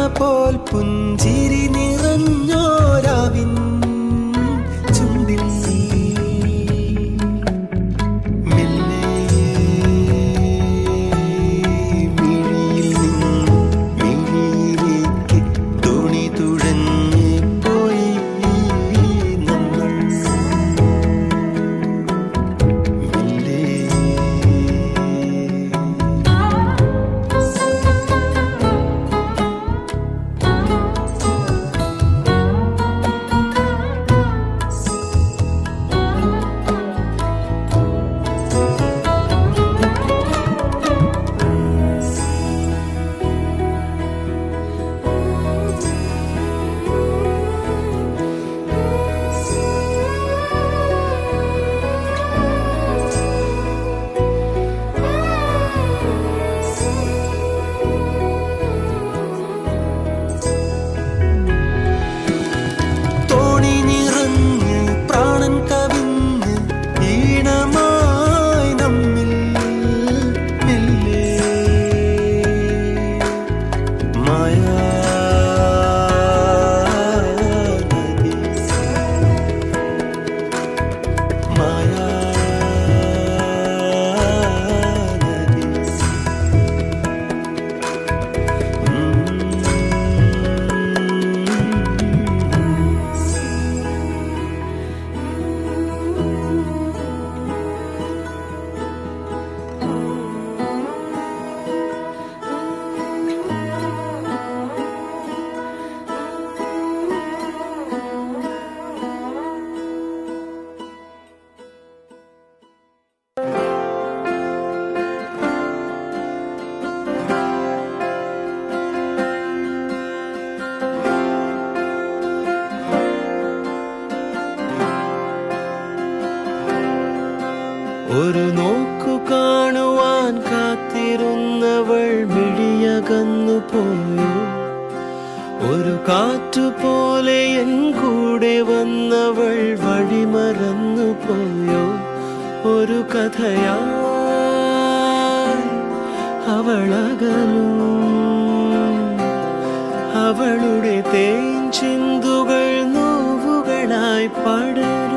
പോൽ പുഞ്ചിരി നിറഞ്ഞോരാവിൻ ചുണ്ടിൽ മെല്ലെ മിഴിയിൽ നിന്നും മിഴിയിലേക്ക് തുണി തുഴഞ്ഞ് പോയി നമ്മൾ മെല്ലെ തോണി നിറഞ്ഞ് പ്രാണൻ കവിഞ്ഞ് ഈണമായി നമ്മിൽ മെല്ലെ മായാനദി മായാനദി ഒരു നോക്കു കാണുവാൻ കാത്തിരുന്നവൾ മിഴിയകന്നു പോയോ ഒരു കാറ്റുപോലെ എൻ കൂടെ വന്നവൾ വഴിമറന്നു പോയോ ഒരു കഥയാ അവളകലും അവളുടെ തേൻ ചിന്തുകൾ നോവുകളായി പടരും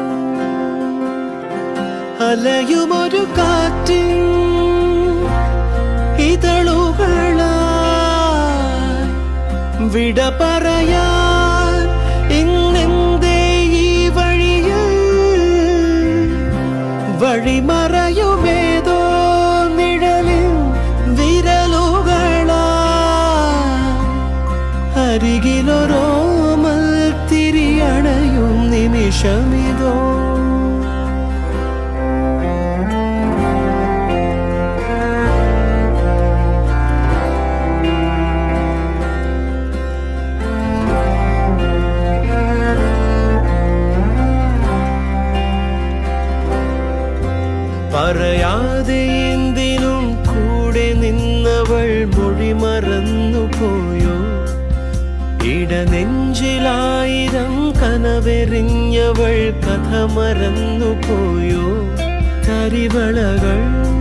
അലയുമൊരു കാറ്റിൻ ഇതളുകളായി വിട പറയാൻ ഇന്നെന്തേ ഈ വഴിയിൽ വഴിമറയുമേതോ നിഴലിൻ വിരലുകളാ അരികിലൊരോമൽ തിരിയണയും നിമിഷമിതോ പറയാതെ എന്തിനും കൂടെ നിന്നവൾ മൊഴി മറന്നു പോയോ ഇടനെഞ്ചിലായിരം കനവെറിഞ്ഞവൾ കഥ മറന്നു പോയോ കരിവളകൾ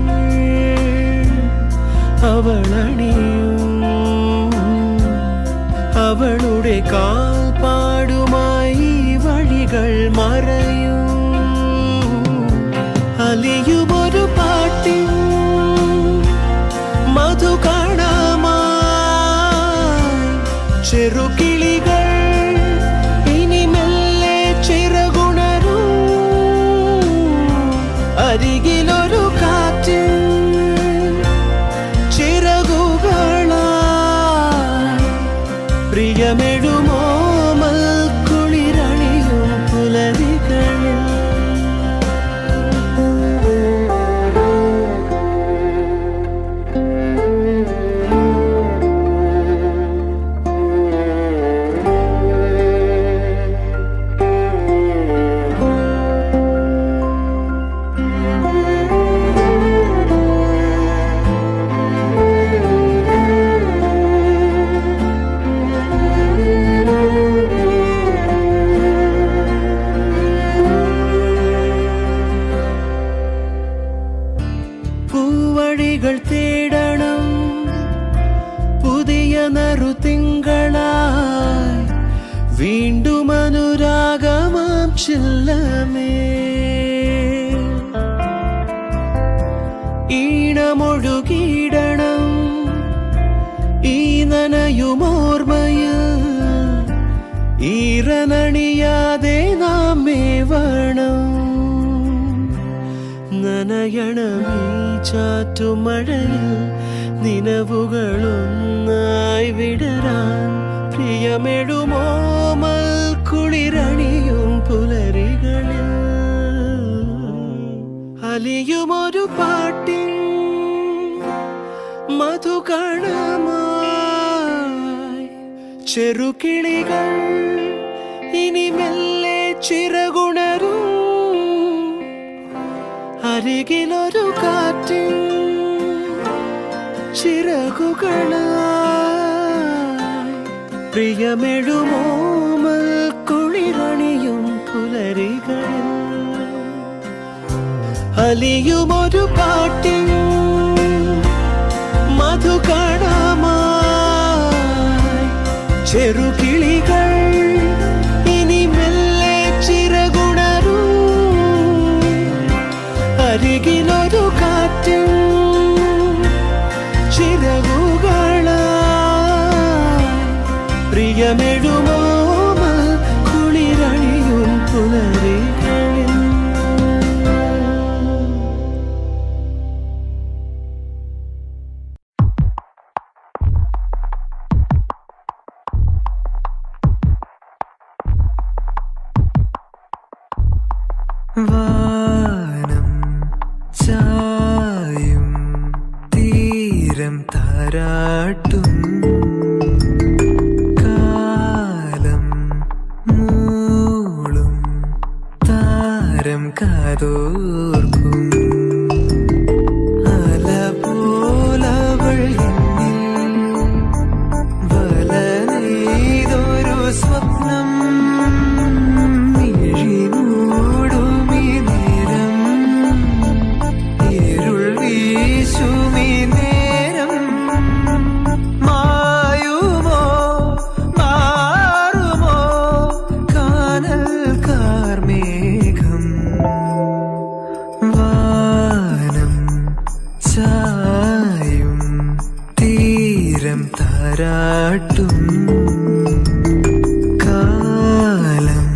അവളണിയും അവളുടെ കാൽപ്പാടുമായി വഴികൾ മറയും അലിയുമൊരു പാട്ടിൻ മധു കാണാമായി ചെറുകിളികൾ ഇനി മെല്ലെ ചിറകുണരൂ അരികിലൊരു കാറ്റ് ചിറകുകളായി പ്രിയമെഴുമോ മൽക്കുളിരണിയും പുലരികളിൽ
ആ
നറു തിങ്കളായി വീണ്ടും അനുരാഗമാം ചില്ലമേ ഈണമൊഴുകിയിടണം ഈ നനയുമോർമ്മയിൽ ഈറനണിയാതെ നാം മേവണം നനയണമീ ചാറ്റുമഴയിൽ നിലവുകളൊന്നായി വിടരാൻ പ്രിയമെഴുമോമൽ കുളിരണിയും പുലരികളിൽ അലിയുമൊരു പാട്ടിൻ മധുകണമായി ചെറുകിളികൾ ഇനി മെല്ലെ ചിറകുണരും അരികിലൊരു കാറ്റിൻ ചിറകുകളായി പ്രിയമെഴുമോമൽ കുളിരണിയും പുലരികളിൽ അലിയുമൊരു പാട്ടിൻ മധുകണമായി ചെറുകിളികൾ ഇനി മെല്ലെ ചിറകുണരും അരികിലൊരു കാറ്റും ചിറകുകളായി പ്രിയമെഴുമോമ കുളിരണിയും പുലരികളിൽ
വാനം ചായും തീരം താരാട്ടും കാലം മൂളും താരം കാതോർക്കും അല പോലവൾ എന്നിൽ വല നെയ്തൊരു സ്വപ്നം മിഴിമൂടുമി നേരം ഇരുൾ വീശുമി നേരം മായുമോ മാറുമോ കാനൽ കാർമേഘം വാനം ചായും തീരം താരാട്ടും കാലം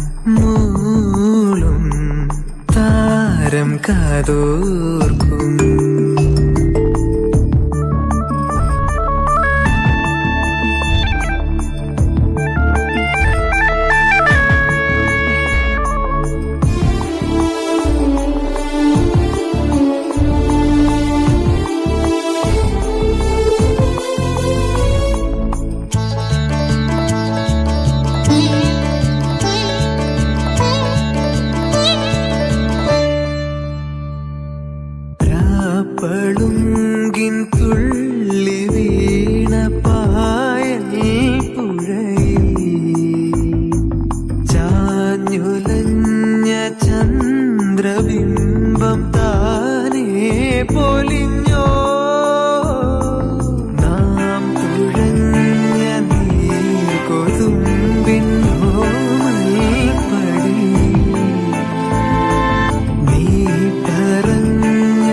മൂളും താരം കാതോർക്കും പളുങ്കിൻ തുള്ളി വീണ പായൽ പുഴയിൽ ചാഞ്ഞുലഞ്ഞ ചന്ദ്രബിംബം താനേ പൊലിഞ്ഞോ നാം തുഴഞ്ഞ നീർ കൊതുമ്പിൻ പടി നീ പറഞ്ഞ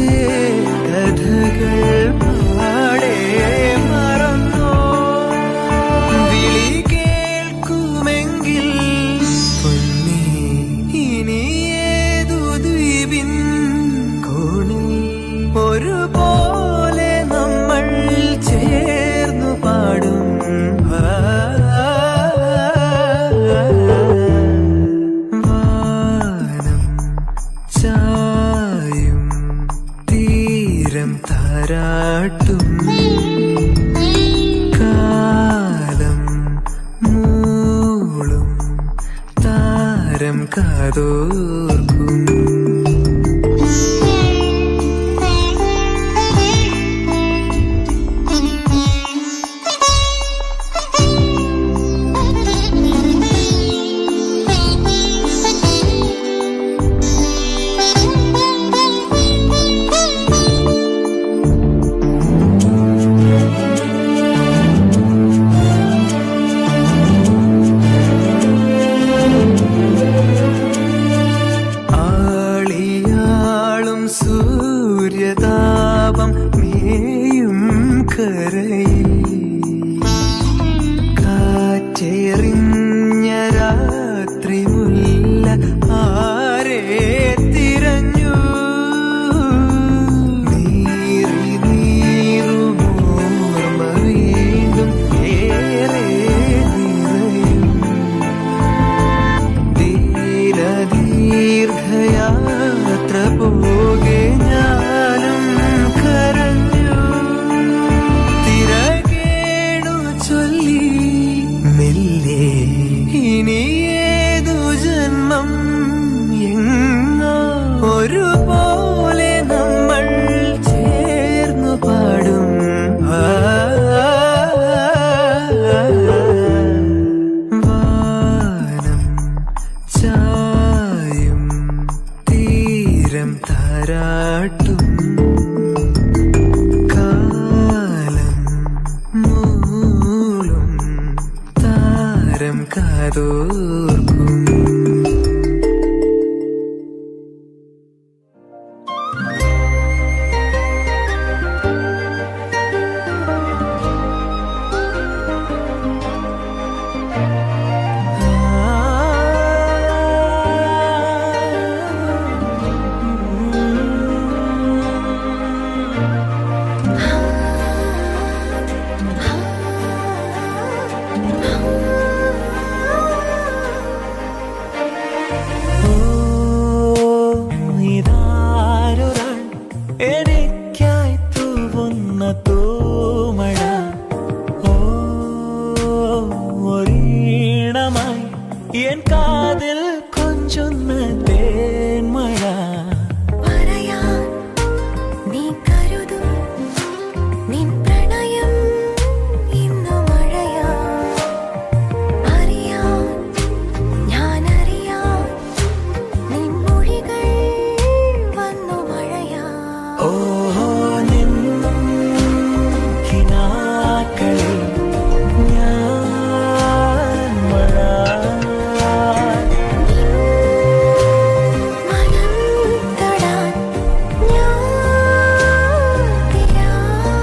കഥകൾ പാടെ മറന്നോ വിളി കേൾക്കുമെങ്കിൽ പൊന്നേ ഇനി ഏതു ദ്വീപിൻ കോണിൽ ഒരുപോലെ നമ്മൾ ചേർന്നു പാടും വാനം ചായും തീരം താരാട്ടും കാലം മൂളും താരം കാതോർക്കും
Thank you.
കാറ്റെറിഞ്ഞ രാത്രി മുല്ല ആരെ തിരഞ്ഞു നീറി നീറുമോർമ വീണ്ടും ഏറെ നിറയും ദീർഘയാത്ര പോകെ ഞാനും കരഞ്ഞു തിരകേണു ചൊല്ലി മെല്ലെ ഇനി ഏതു ജന്മം എങ്ങോ ഒരുപോലെ നമ്മൾ ചേർന്നു പാടും ആ വാനം ചായും തീരം താരാട്ടും കാലം മൂളും താരം കാതോർക്കും ഓ ഇതാരൊരാൾ എനിക്കായി തൂവുന്ന തൂമഴ ഓ ഒരീണമായി എൻ കാതിൽ കൊഞ്ചുന്ന തേന്മഴ
പറയാൻ നീ കരുതും നിൻ പ്രണയം ഇന്നു മഴയാ അറിയാൻ ഞാനറിയാൻ നിൻ മൊഴികൾ വന്നു മഴയാ
ഓ നിൻ കിനാക്കളിൽ ഞാൻ മഴ
മനം തൊടാൻ ഞാൻ തിരാ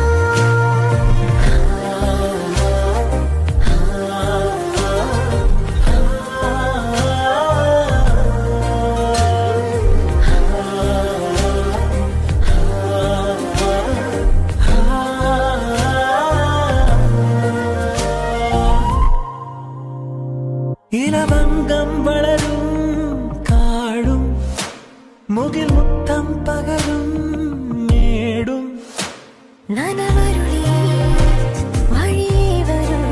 ഇലവങ്കം വളരും കാടും മുകിൽ മുത്തം പകരും മേടും
നനവരുളി വഴിയേ വരും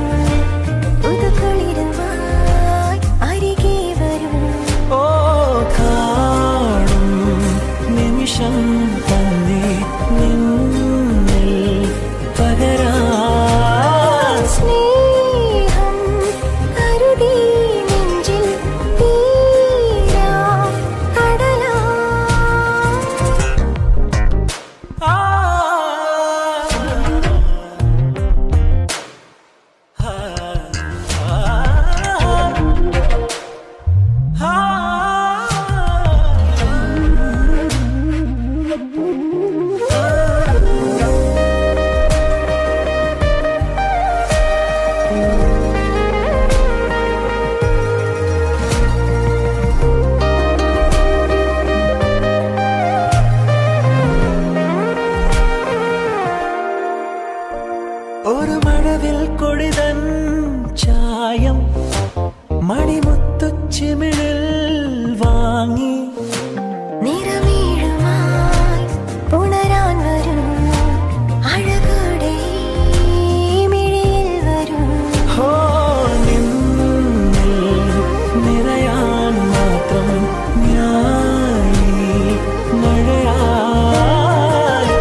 പുതുക്കുളിരുമായി അരികെ വരും
ഓ കാണും നിമിഷം തന്നെ നിന്നിൽ പകരാ
സ്നേഹം കരുതി നെഞ്ചിൽ തീരാ കടലാ
ആ ഒരു മഴവിൽ കൊടിതൻ ചായം മണിമുത്തുച്ചിമിഴിൽ വാങ്ങി
നിറമീഴുമായി പുണരാൻ വരും അഴകോടെ മിഴിയിൽ വരും
ഹോ നിന്നിൽ നിറയാൻ മാത്രം ഞാനീ മഴയായി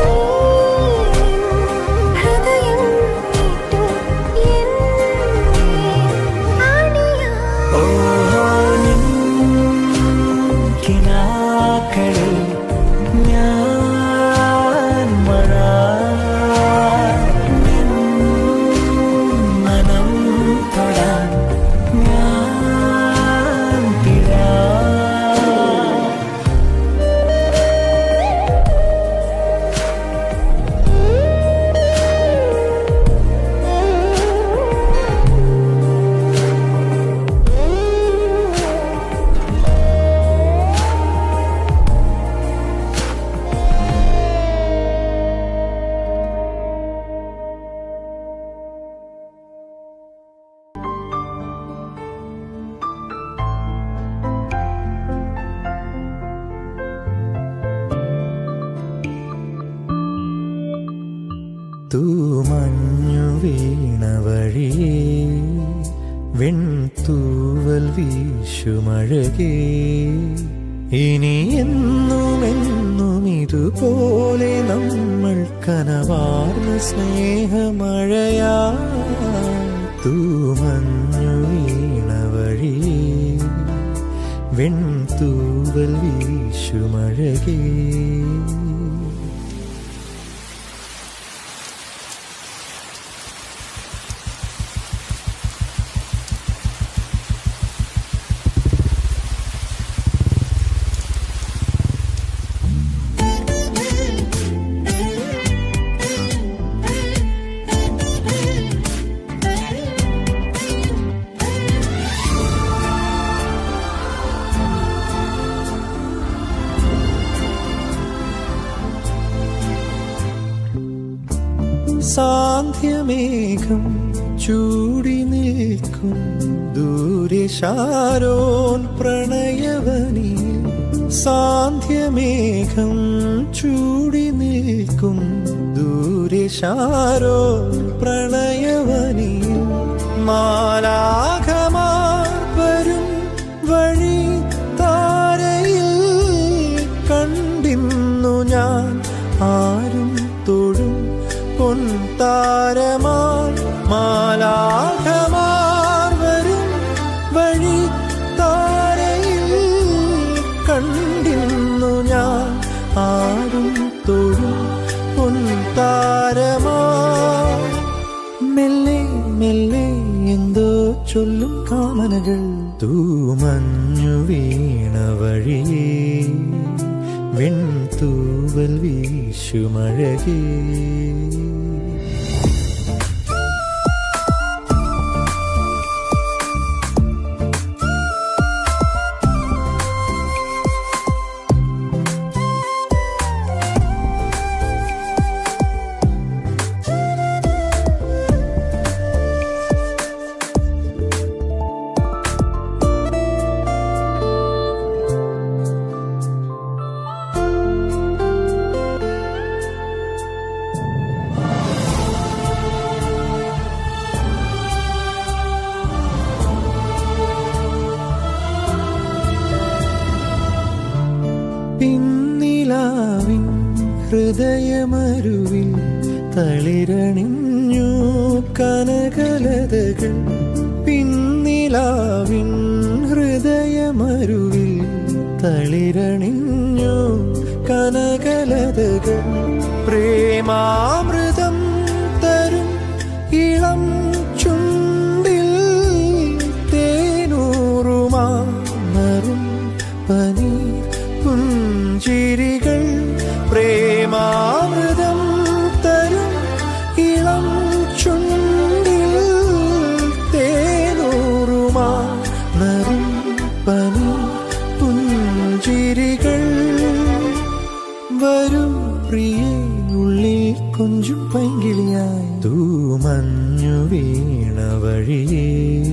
ഹൃദയം നീട്ടു എന്നെ ആണിയാ
ഓ നിൻ വഴിയേ വെൺതൂവൽ വീശുമഴകേ ഇനി എന്നും എന്നും ഇതുപോലെ നമ്മൾ കനവാർന്ന സ്നേഹമഴയാ തൂമഞ്ഞു വീണ വഴിയേ വെൺതൂവൽ വീശുമഴകേ സാന്ധ്യമേഘം ചൂടി നിൽക്കും ദൂരെ ശാരോൻ പ്രണയവനി സാന്ധ്യമേഘം ചൂടി നിൽക്കും ദൂരെ ശാരോൻ പ്രണയവനി മാലാഘമാർ വരും വഴി താരയിൽ കണ്ടിന്നു ഞാൻ ആരും തൊഴും പൊൻതാരമാർ മാലാഘമാർ വരും വഴി താരയിൽ കണ്ടിന്നു ഞാൻ ആരും തൊഴും പൊൻതാരമാർ മെല്ലെ മെല്ലെ എന്തോ ചൊല്ലും കാമനകൾ തൂമഞ്ഞു വീണ വഴിയേ വെൺതൂവൽ വീശുമഴകേ പിന്നിലാവിൻ ഹൃദയമരുവിൽ തളിരണിഞ്ഞു കനകലതകൾ പിന്നിലാവിൻ ഹൃദയമരുവിൽ തളിരണിഞ്ഞു കനകലതകൾ പ്രേമാമൃതം തരും ഇളം ചുണ്ടിൽ തേനൂറുമാ നറും പനീർ പുഞ്ചിരികൾ പ്രേമാമൃതം തരും ഇളം ചുണ്ടിൽ തേനൂറുമാ നറും പനി പുഞ്ചിരികൾ വരൂ പ്രിയേ ഉള്ളിൽ കൊഞ്ചും പൈങ്കിളിയായി തൂമഞ്ഞു വീണ വഴിയേ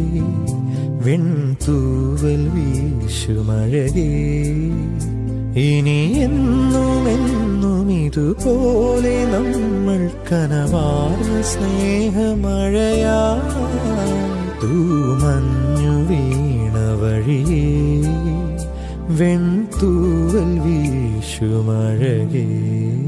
വെൺതൂവൽ വീശുമഴകേ ഇനി എന്നും എന്നും ഇതുപോലെ നമ്മൾ കനവാർന്ന സ്നേഹമഴയാ തൂമഞ്ഞു വീണ വഴിയേ വെൺതൂവൽ വീശുമഴകേ